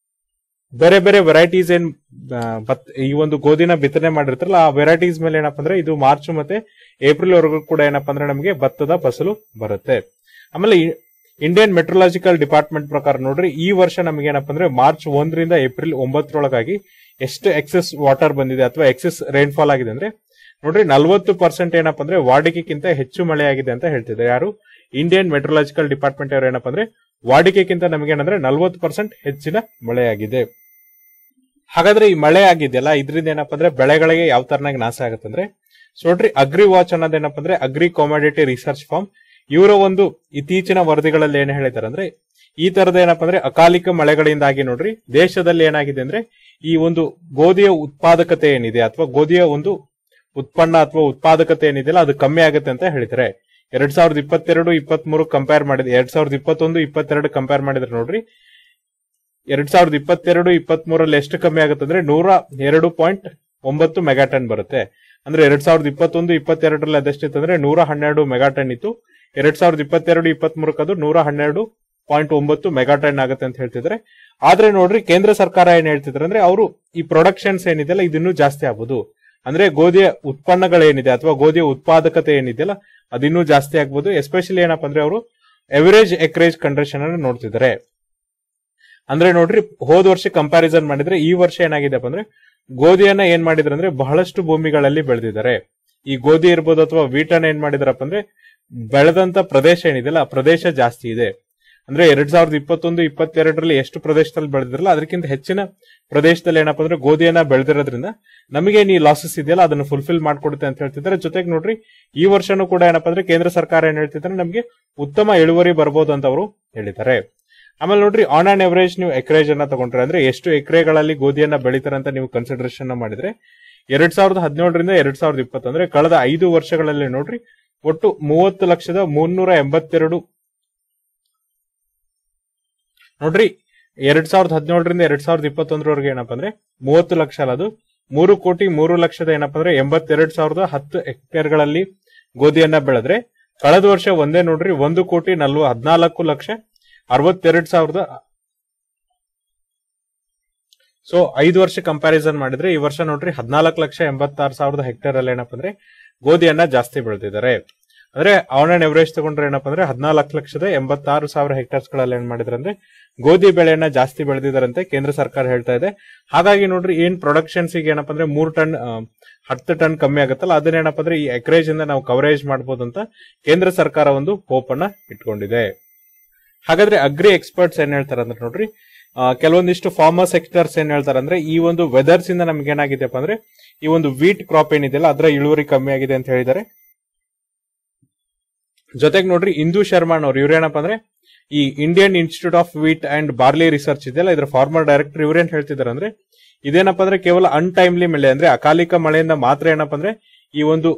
ಬೇರೆ ಬೇರೆ ವೆರೈಟೀಸ್ ಏನ್ ಆ, ಭತ್- ಈ ಒಂದು ಗೋಧಿನ ಬಿತ್ತನೆ ಮಾಡಿರ್ತಾರಲ್ಲ ಆ ವೆರೈಟೀಸ್ ಮೇಲೆ ಏನಪ್ಪ ಅಂದ್ರೆ ಇದು ಮಾರ್ಚ್ ಮತ್ತೆ ಏಪ್ರಿಲ್ ವರೆಗೂ ಕೂಡ ಏನಪ್ಪ ಅಂದ್ರೆ ನಮಗೆ ಭತ್ತದ ಫಸಲು ಬರುತ್ತೆ ಆಮೇಲೆ ಇ- ಇಂಡಿಯನ್ ಮೆಟ್ರೋಲಾಜಿಕಲ್ ಡಿಪಾರ್ಟ್ಮೆಂಟ್ ಪ್ರಕಾರ ನೋಡ್ರಿ ಈ ವರ್ಷ ನಮಗೆ ಏನಪ್ಪ ಅಂದ್ರೆ ಮಾರ್ಚ್ ಒಂದರಿಂದ ಏಪ್ರಿಲ್ ಒಂಬತ್ತರೊಳಗಾಗಿ ಎಷ್ಟು ಎಕ್ಸೆಸ್ ವಾಟರ್ ಬಂದಿದೆ ಅಥವಾ ಎಕ್ಸೆಸ್ ರೈನ್ಫಾಲ್ ಆಗಿದೆ ಅಂದ್ರೆ ನೋಡ್ರಿ ನಲ್ವತ್ತು ಪರ್ಸೆಂಟ್ ಏನಪ್ಪ ಅಂದ್ರೆ ವಾಡಿಕೆಗಿಂತ ಹೆಚ್ಚು ಮಳೆ ಆಗಿದೆ ಅಂತ ಹೇಳ್ತಿದ್ದಾರೆ ಯಾರು ಇಂಡಿಯನ್ ಮೆಟ್ರೋಲಾಜಿಕಲ್ ಡಿಪಾರ್ಟ್ಮೆಂಟ್ ಅವರು ಏನಪ್ಪ ಅಂದ್ರೆ ವಾಡಿಕೆಗಿಂತ ನಮಗೆ ಏನಂದ್ರೆ ನಲ್ವತ್ತು ಪರ್ಸೆಂಟ್ ಹೆಚ್ಚಿನ ಮಳೆಯಾಗಿದೆ ಹಾಗಾದ್ರೆ ಈ ಮಳೆ ಆಗಿದೆಯಲ್ಲ ಇದರಿಂದ ಏನಪ್ಪಾ ಅಂದ್ರೆ ಬೆಳೆಗಳಿಗೆ ಯಾವ ತರನಾಗಿ ನಾಶ ಆಗುತ್ತಂದ್ರೆ ಸೊ ನೋಡ್ರಿ ಅಗ್ರಿ ವಾಚ್ ಅನ್ನೋದೇನಪ್ಪ ಅಂದ್ರೆ ಅಗ್ರಿ ಕಾಮಡಿಟಿ ರಿಸರ್ಚ್ ಫಾರ್ಮ್ ಇವರ ಒಂದು ಇತ್ತೀಚಿನ ವರದಿಗಳಲ್ಲಿ ಏನ್ ಹೇಳಿದ್ದಾರೆ ಅಂದ್ರೆ ಈ ತರದ ಏನಪ್ಪಾ ಅಂದ್ರೆ ಅಕಾಲಿಕ ಮಳೆಗಳಿಂದಾಗಿ ನೋಡ್ರಿ ದೇಶದಲ್ಲಿ ಏನಾಗಿದೆ ಅಂದ್ರೆ ಈ ಒಂದು ಗೋಧಿಯ ಉತ್ಪಾದಕತೆ ಏನಿದೆ ಅಥವಾ ಗೋಧಿಯ ಒಂದು ಉತ್ಪನ್ನ ಅಥವಾ ಉತ್ಪಾದಕತೆ ಏನಿದೆಯಲ್ಲ ಅದು ಕಮ್ಮಿ ಆಗುತ್ತೆ ಅಂತ ಹೇಳ್ತಾರೆ ಎರಡ್ ಸಾವಿರದ ಇಪ್ಪತ್ತೆರಡು ಇಪ್ಪತ್ತ್ ಮೂರು ಕಂಪೇರ್ ಮಾಡಿದ್ರೆ ಎರಡ್ ಸಾವಿರದ ಇಪ್ಪತ್ತೊಂದು ಇಪ್ಪತ್ತೆರಡು ಕಂಪೇರ್ ಮಾಡಿದ್ರೆ ನೋಡ್ರಿ ಎರಡ್ ಸಾವಿರದ ಇಪ್ಪತ್ತೆರಡು ಇಪ್ಪತ್ತ್ ಮೂರಲ್ಲಿ ಎಷ್ಟು ಕಮ್ಮಿ ಆಗುತ್ತೆ ಅಂದ್ರೆ ನೂರ ಎರಡು ಪಾಯಿಂಟ್ ಒಂಬತ್ತು ಮೆಗಾಟನ್ ಬರುತ್ತೆ ಅಂದ್ರೆ ಎರಡ್ ಸಾವಿರದ ಇಪ್ಪತ್ತೊಂದು ಇಪ್ಪತ್ತೆರಡರಲ್ಲಿ ಅದೆಷ್ಟಿತ್ತು ಅಂದ್ರೆ ನೂರ ಹನ್ನೆರಡು ಮೆಗಾಟನ್ ಇತ್ತು ಎರಡ್ ಸಾವಿರದ ಇಪ್ಪತ್ತೆರಡು ಇಪ್ಪತ್ತ್ ಮೂರಕ್ಕೆ ಅದು ನೂರ ಹನ್ನೆರಡು ಪಾಯಿಂಟ್ ಒಂಬತ್ತು ಮೆಗಾಟನ್ ಆಗುತ್ತೆ ಅಂತ ಹೇಳ್ತಿದ್ರೆ ಆದ್ರೆ ನೋಡ್ರಿ ಕೇಂದ್ರ ಸರ್ಕಾರ ಏನ್ ಹೇಳ್ತಿದ್ರೆ ಅಂದ್ರೆ ಅವರು ಈ ಪ್ರೊಡಕ್ಷನ್ಸ್ ಏನಿದೆಯಲ್ಲ ಇದಿನ್ನೂ ಜಾಸ್ತಿ ಆಗ್ಬೋದು ಅಂದ್ರೆ ಗೋಧಿಯ ಉತ್ಪನ್ನಗಳೇನಿದೆ ಅಥವಾ ಗೋಧಿಯ ಉತ್ಪಾದಕತೆ ಏನಿದೆಯಲ್ಲ ಅದಿನ್ನೂ ಜಾಸ್ತಿ ಆಗ್ಬೋದು ಎಸ್ಪೆಷಲಿ ಏನಪ್ಪಾ ಅಂದ್ರೆ ಅವರು ಎವರೇಜ್ ಎಕ್ರೇಜ್ ಕಂಡೀಷನ್ ಅನ್ನು ನೋಡ್ತಿದ್ದಾರೆ ಅಂದ್ರೆ ನೋಡ್ರಿ ಹೋದ ವರ್ಷ ಕಂಪ್ಯಾರಿಸನ್ ಮಾಡಿದ್ರೆ ಈ ವರ್ಷ ಏನಾಗಿದೆಪ್ಪ ಅಂದ್ರೆ ಗೋಧಿಯನ್ನ ಏನ್ ಮಾಡಿದ್ರೆ ಅಂದ್ರೆ ಬಹಳಷ್ಟು ಭೂಮಿಗಳಲ್ಲಿ ಬೆಳೆದಿದ್ದಾರೆ ಈ ಗೋಧಿ ಇರ್ಬೋದು ಅಥವಾ ವೀಟನ್ನ ಏನ್ ಮಾಡಿದಾರಪ್ಪ ಅಂದ್ರೆ ಬೆಳೆದಂತ ಪ್ರದೇಶ ಏನಿದೆಯಲ್ಲ ಆ ಪ್ರದೇಶ ಜಾಸ್ತಿ ಇದೆ ಅಂದ್ರೆ ಎರಡ್ ಸಾವಿರದ ಇಪ್ಪತ್ತೊಂದು ಇಪ್ಪತ್ತೆರಡರಲ್ಲಿ ಎಷ್ಟು ಪ್ರದೇಶದಲ್ಲಿ ಬೆಳೆದಿರಲ್ಲ ಅದಕ್ಕಿಂತ ಹೆಚ್ಚಿನ ಪ್ರದೇಶದಲ್ಲಿ ಏನಪ್ಪಾ ಅಂದ್ರೆ ಗೋಧಿಯನ್ನ ಬೆಳೆದಿರೋದ್ರಿಂದ ನಮಗೆ ಈ ಲಾಸಸ್ ಇದೆಯಲ್ಲ ಅದನ್ನು ಫುಲ್ಫಿಲ್ ಮಾಡ್ಕೊಡುತ್ತೆ ಅಂತ ಹೇಳ್ತಿದ್ದಾರೆ ಜೊತೆಗೆ ನೋಡ್ರಿ ಈ ವರ್ಷನೂ ಕೂಡ ಏನಪ್ಪಾ ಅಂದ್ರೆ ಕೇಂದ್ರ ಸರ್ಕಾರ ಏನ್ ಹೇಳ್ತಿದ್ರೆ ನಮಗೆ ಉತ್ತಮ ಇಳುವರಿ ಬರ್ಬೋದು ಅಂತ ಅವರು ಹೇಳಿದ್ದಾರೆ ಆಮೇಲೆ ನೋಡ್ರಿ ಆನ್ ಆನ್ ಎವರೇಜ್ ನೀವು ಎಕರೇಜ್ ಅನ್ನ ತಗೊಂಡ್ರೆ ಅಂದ್ರೆ ಎಷ್ಟು ಎಕರೆಗಳಲ್ಲಿ ಗೋಧಿಯನ್ನ ಬೆಳಿತಾರೆ ಅಂತ ನೀವು ಕನ್ಸಿಡರೇಷನ್ ಮಾಡಿದ್ರೆ ಎರಡ್ ಸಾವಿರದ ಹದಿನೇಳರಿಂದ ಎರಡ್ ಸಾವಿರದ ಇಪ್ಪತ್ತು ಅಂದ್ರೆ ಕಳೆದ ಐದು ವರ್ಷಗಳಲ್ಲಿ ನೋಡ್ರಿ ಒಟ್ಟು ಮೂವತ್ತು ಲಕ್ಷದ ಮುನ್ನೂರ ಎಂಬತ್ತೆರಡು ನೋಡ್ರಿ ಎರಡ್ ಸಾವಿರದ ಹದಿನೇಳರಿಂದ ಎರಡ್ ಸಾವಿರದ ಇಪ್ಪತ್ತೊಂದರವರೆಗೆ ಏನಪ್ಪಾ ಅಂದ್ರೆ ಮೂವತ್ತು ಲಕ್ಷ ಅಲ್ಲ ಅದು ಮೂರು ಕೋಟಿ ಮೂರು ಲಕ್ಷದ ಏನಪ್ಪಾ ಅಂದ್ರೆ ಎಂಬತ್ತೆರಡು ಸಾವಿರದ ಹತ್ತು ಹೆಕ್ಟೇರ್ಗಳಲ್ಲಿ ಗೋಧಿಯನ್ನ ಬೆಳೆದ್ರೆ ಕಳೆದ ವರ್ಷ ಒಂದೇ ನೋಡ್ರಿ ಒಂದು ಕೋಟಿ ನಲ್ವ ಹದಿನಾಲ್ಕು ಲಕ್ಷ ಅರವತ್ತೆರಡು ಸಾವಿರದ ಸೊ ಐದು ವರ್ಷ ಕಂಪ್ಯಾರಿಸನ್ ಮಾಡಿದ್ರೆ ಈ ವರ್ಷ ನೋಡ್ರಿ ಹದಿನಾಲ್ಕು ಲಕ್ಷ ಎಂಬತ್ತಾರು ಸಾವಿರದ ಹೆಕ್ಟೇರ್ ಅಲ್ಲಿ ಏನಪ್ಪಾ ಅಂದ್ರೆ ಗೋಧಿಯನ್ನ ಜಾಸ್ತಿ ಬೆಳೆದಿದ್ದಾರೆ ಅಂದ್ರೆ ಆನ್ ಅಂಡ್ ಎವರೇಜ್ ತಗೊಂಡ್ರೆ ಏನಪ್ಪಾ ಅಂದ್ರೆ ಹದಿನಾಲ್ಕು ಲಕ್ಷದ ಎಂಬತ್ತಾರು ಸಾವಿರ ಹೆಕ್ಟೇರ್ಸ್ ಗಳಲ್ಲಿ ಏನ್ ಮಾಡಿದ್ರೆ ಅಂದ್ರೆ ಗೋಧಿ ಬೆಳೆಯನ್ನ ಜಾಸ್ತಿ ಬೆಳೆದಿದ್ದಾರಂತೆ ಕೇಂದ್ರ ಸರ್ಕಾರ ಹೇಳ್ತಾ ಇದೆ ಹಾಗಾಗಿ ನೋಡ್ರಿ ಏನ್ ಪ್ರೊಡಕ್ಷನ್ಸ್ ಈಗ ಏನಪ್ಪಾ ಅಂದ್ರೆ ಮೂರು ಟನ್ ಆ, ಹತ್ತು ಟನ್ ಕಮ್ಮಿ ಆಗುತ್ತಲ್ಲ ಅದನ್ನ ಏನಪ್ಪಾ ಅಂದ್ರೆ ಈ ಎಕರೇಜ್ ಇಂದ ನಾವು ಕವರೇಜ್ ಮಾಡಬಹುದು ಅಂತ ಕೇಂದ್ರ ಸರ್ಕಾರ ಒಂದು ಹೋಪ್ ಅನ್ನ ಇಟ್ಕೊಂಡಿದೆ ಹಾಗಾದ್ರೆ ಅಗ್ರಿ ಎಕ್ಸ್ಪರ್ಟ್ಸ್ ಏನ್ ಹೇಳ್ತಾರೆ ಅಂದ್ರೆ ನೋಡ್ರಿ ಆ, ಕೆಲವೊಂದಿಷ್ಟು ಫಾರ್ಮರ್ ಸೆಕ್ಟರ್ಸ್ ಏನ್ ಹೇಳ್ತಾರೆ ಅಂದ್ರೆ ಈ ಒಂದು ವೆದರ್ಸ್ ಇಂದ ನಮ್ಗೆ ಏನಾಗಿದೆಪ್ಪ ಅಂದ್ರೆ ಈ ಒಂದು ವೀಟ್ ಕ್ರಾಪ್ ಏನಿದೆಯಲ್ಲ ಅದರ ಇಳುವರಿ ಕಮ್ಮಿ ಆಗಿದೆ ಅಂತ ಹೇಳಿದ್ದಾರೆ ಜೊತೆಗೆ ನೋಡ್ರಿ ಇಂದು ಶರ್ಮಾನ್ ಅವ್ರು ಇವ್ರೇನಪ್ಪ ಅಂದ್ರೆ ಈ Indian Institute of Wheat and Barley Research ಇದೆಯಲ್ಲ ಇದ್ರ ಫಾರ್ಮರ್ ಡೈರೆಕ್ಟರ್ ಇವ್ರೇನ್ ಹೇಳ್ತಿದ್ದಾರೆ ಅಂದ್ರೆ ಇದೇನಪ್ಪ ಅಂದ್ರೆ ಕೇವಲ ಅನ್ಟೈಮ್ಲಿ ಮಳೆ ಅಂದ್ರೆ ಅಕಾಲಿಕ ಮಳೆಯಿಂದ ಮಾತ್ರ ಏನಪ್ಪ ಅಂದ್ರೆ ಈ ಒಂದು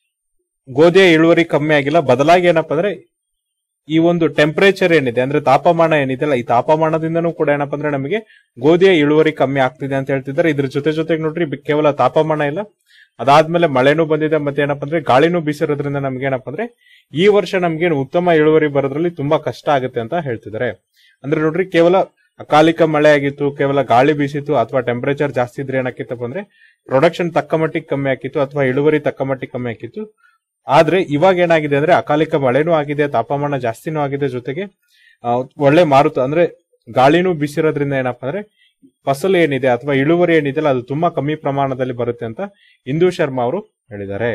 ಗೋಧಿಯ ಇಳುವರಿ ಕಮ್ಮಿ ಆಗಿಲ್ಲ ಬದಲಾಗಿ ಏನಪ್ಪ ಅಂದ್ರೆ ಈ ಒಂದು ಟೆಂಪರೇಚರ್ ಏನಿದೆ ಅಂದ್ರೆ ತಾಪಮಾನ ಏನಿದೆಯಲ್ಲ ಈ ತಾಪಮಾನದಿಂದನೂ ಕೂಡ ಏನಪ್ಪ ಅಂದ್ರೆ ನಮಗೆ ಗೋಧಿಯ ಇಳುವರಿ ಕಮ್ಮಿ ಆಗ್ತಿದೆ ಅಂತ ಹೇಳ್ತಿದ್ದಾರೆ ಇದ್ರ ಜೊತೆ ಜೊತೆಗೆ ನೋಡ್ರಿ ಬಿ- ಕೇವಲ ತಾಪಮಾನ ಇಲ್ಲ ಅದಾದ್ಮೇಲೆ ಮಳೆನೂ ಬಂದಿದೆ ಮತ್ತೆ ಏನಪ್ಪ ಅಂದ್ರೆ ಗಾಳಿನೂ ಬೀಸಿರೋದ್ರಿಂದ ನಮ್ಗೆ ಏನಪ್ಪ ಅಂದ್ರೆ ಈ ವರ್ಷ ನಮ್ಗೆ ಉತ್ತಮ ಇಳುವರಿ ಬರೋದ್ರಲ್ಲಿ ತುಂಬಾ ಕಷ್ಟ ಆಗುತ್ತೆ ಅಂತ ಹೇಳ್ತಿದ್ದಾರೆ ಅಂದ್ರೆ ನೋಡ್ರಿ ಕೇವಲ ಅಕಾಲಿಕ ಮಳೆ ಆಗಿತ್ತು ಕೇವಲ ಗಾಳಿ ಬೀಸಿತ್ತು ಅಥವಾ ಟೆಂಪರೇಚರ್ ಜಾಸ್ತಿ ಇದ್ರೆ ಏನಾಕಿತ್ತಪ್ಪ ಅಂದ್ರೆ ಪ್ರೊಡಕ್ಷನ್ ತಕ್ಕ ಮಟ್ಟಿಗೆ ಕಮ್ಮಿ ಆಗಿತ್ತು ಅಥವಾ ಇಳುವರಿ ತಕ್ಕ ಮಟ್ಟಿಗೆ ಕಮ್ಮಿ ಆಗಿತ್ತು ಆದ್ರೆ ಇವಾಗ ಏನಾಗಿದೆ ಅಂದ್ರೆ ಅಕಾಲಿಕ ಮಳೆನೂ ಆಗಿದೆ ತಾಪಮಾನ ಜಾಸ್ತಿನೂ ಆಗಿದೆ ಜೊತೆಗೆ ಆ, ಒಳ್ಳೆ ಮಾರುತ ಅಂದ್ರೆ ಗಾಳಿನೂ ಬೀಸಿರೋದ್ರಿಂದ ಏನಪ್ಪಾ ಅಂದ್ರೆ ಫಸಲು ಏನಿದೆ ಅಥವಾ ಇಳುವರಿ ಏನಿದೆಯಲ್ಲ ಅದು ತುಂಬಾ ಕಮ್ಮಿ ಪ್ರಮಾಣದಲ್ಲಿ ಬರುತ್ತೆ ಅಂತ ಇಂದು ಶರ್ಮಾ ಅವರು ಹೇಳಿದ್ದಾರೆ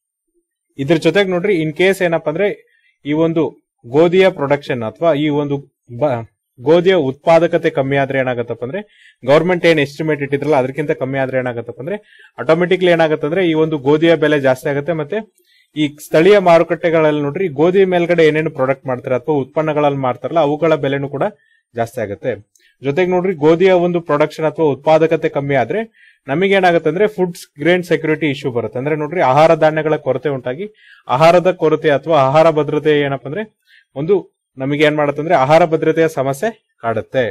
ಇದ್ರ ಜೊತೆಗೆ ನೋಡ್ರಿ ಇನ್ ಕೇಸ್ ಏನಪ್ಪಾ ಅಂದ್ರೆ ಈ ಒಂದು ಗೋಧಿಯ ಪ್ರೊಡಕ್ಷನ್ ಅಥವಾ ಈ ಒಂದು ಬ- ಗೋಧಿಯ ಉತ್ಪಾದಕತೆ ಕಮ್ಮಿ ಆದ್ರೆ ಏನಾಗತ್ತಪ್ಪ ಅಂದ್ರೆ ಗೌರ್ಮೆಂಟ್ ಏನ್ ಎಸ್ಟಿಮೇಟ್ ಇಟ್ಟಿದ್ರಲ್ಲ ಅದಕ್ಕಿಂತ ಕಮ್ಮಿ ಆದ್ರೆ ಏನಾಗತ್ತಪ್ಪ ಅಂದ್ರೆ ಆಟೋಮೆಟಿಕ್ಲಿ ಏನಾಗುತ್ತೆ ಅಂದ್ರೆ ಈ ಒಂದು ಗೋಧಿಯ ಬೆಲೆ ಜಾಸ್ತಿ ಆಗುತ್ತೆ ಮತ್ತೆ ಈ ಸ್ಥಳೀಯ ಮಾರುಕಟ್ಟೆಗಳಲ್ಲಿ ನೋಡ್ರಿ ಗೋಧಿ ಮೇಲ್ಗಡೆ ಏನೇನು ಪ್ರಾಡಕ್ಟ್ ಮಾಡ್ತಾರೆ ಅಥವಾ ಉತ್ಪನ್ನಗಳಲ್ಲಿ ಮಾಡ್ತಾರಲ್ಲ ಅವುಗಳ ಬೆಲೆನೂ ಕೂಡ ಜಾಸ್ತಿ ಆಗುತ್ತೆ ಜೊತೆಗೆ ನೋಡ್ರಿ ಗೋಧಿಯ ಒಂದು ಪ್ರೊಡಕ್ಷನ್ ಅಥವಾ ಉತ್ಪಾದಕತೆ ಕಮ್ಮಿ ಆದ್ರೆ ನಮಗೆ ಏನಾಗುತ್ತೆ ಅಂದ್ರೆ ಫುಡ್ ಗ್ರೇನ್ ಸೆಕ್ಯೂರಿಟಿ ಇಶ್ಯೂ ಬರುತ್ತೆ ಅಂದ್ರೆ ನೋಡ್ರಿ ಆಹಾರ ಧಾನ್ಯಗಳ ಕೊರತೆ ಉಂಟಾಗಿ ಆಹಾರದ ಕೊರತೆ ಅಥವಾ ಆಹಾರ ಭದ್ರತೆ ಏನಪ್ಪಾ ಅಂದ್ರೆ ಒಂದು ನಮಗೆ ಏನ್ ಮಾಡುತ್ತೆ ಅಂದ್ರೆ ಆಹಾರ ಭದ್ರತೆಯ ಸಮಸ್ಯೆ ಕಾಡುತ್ತೆ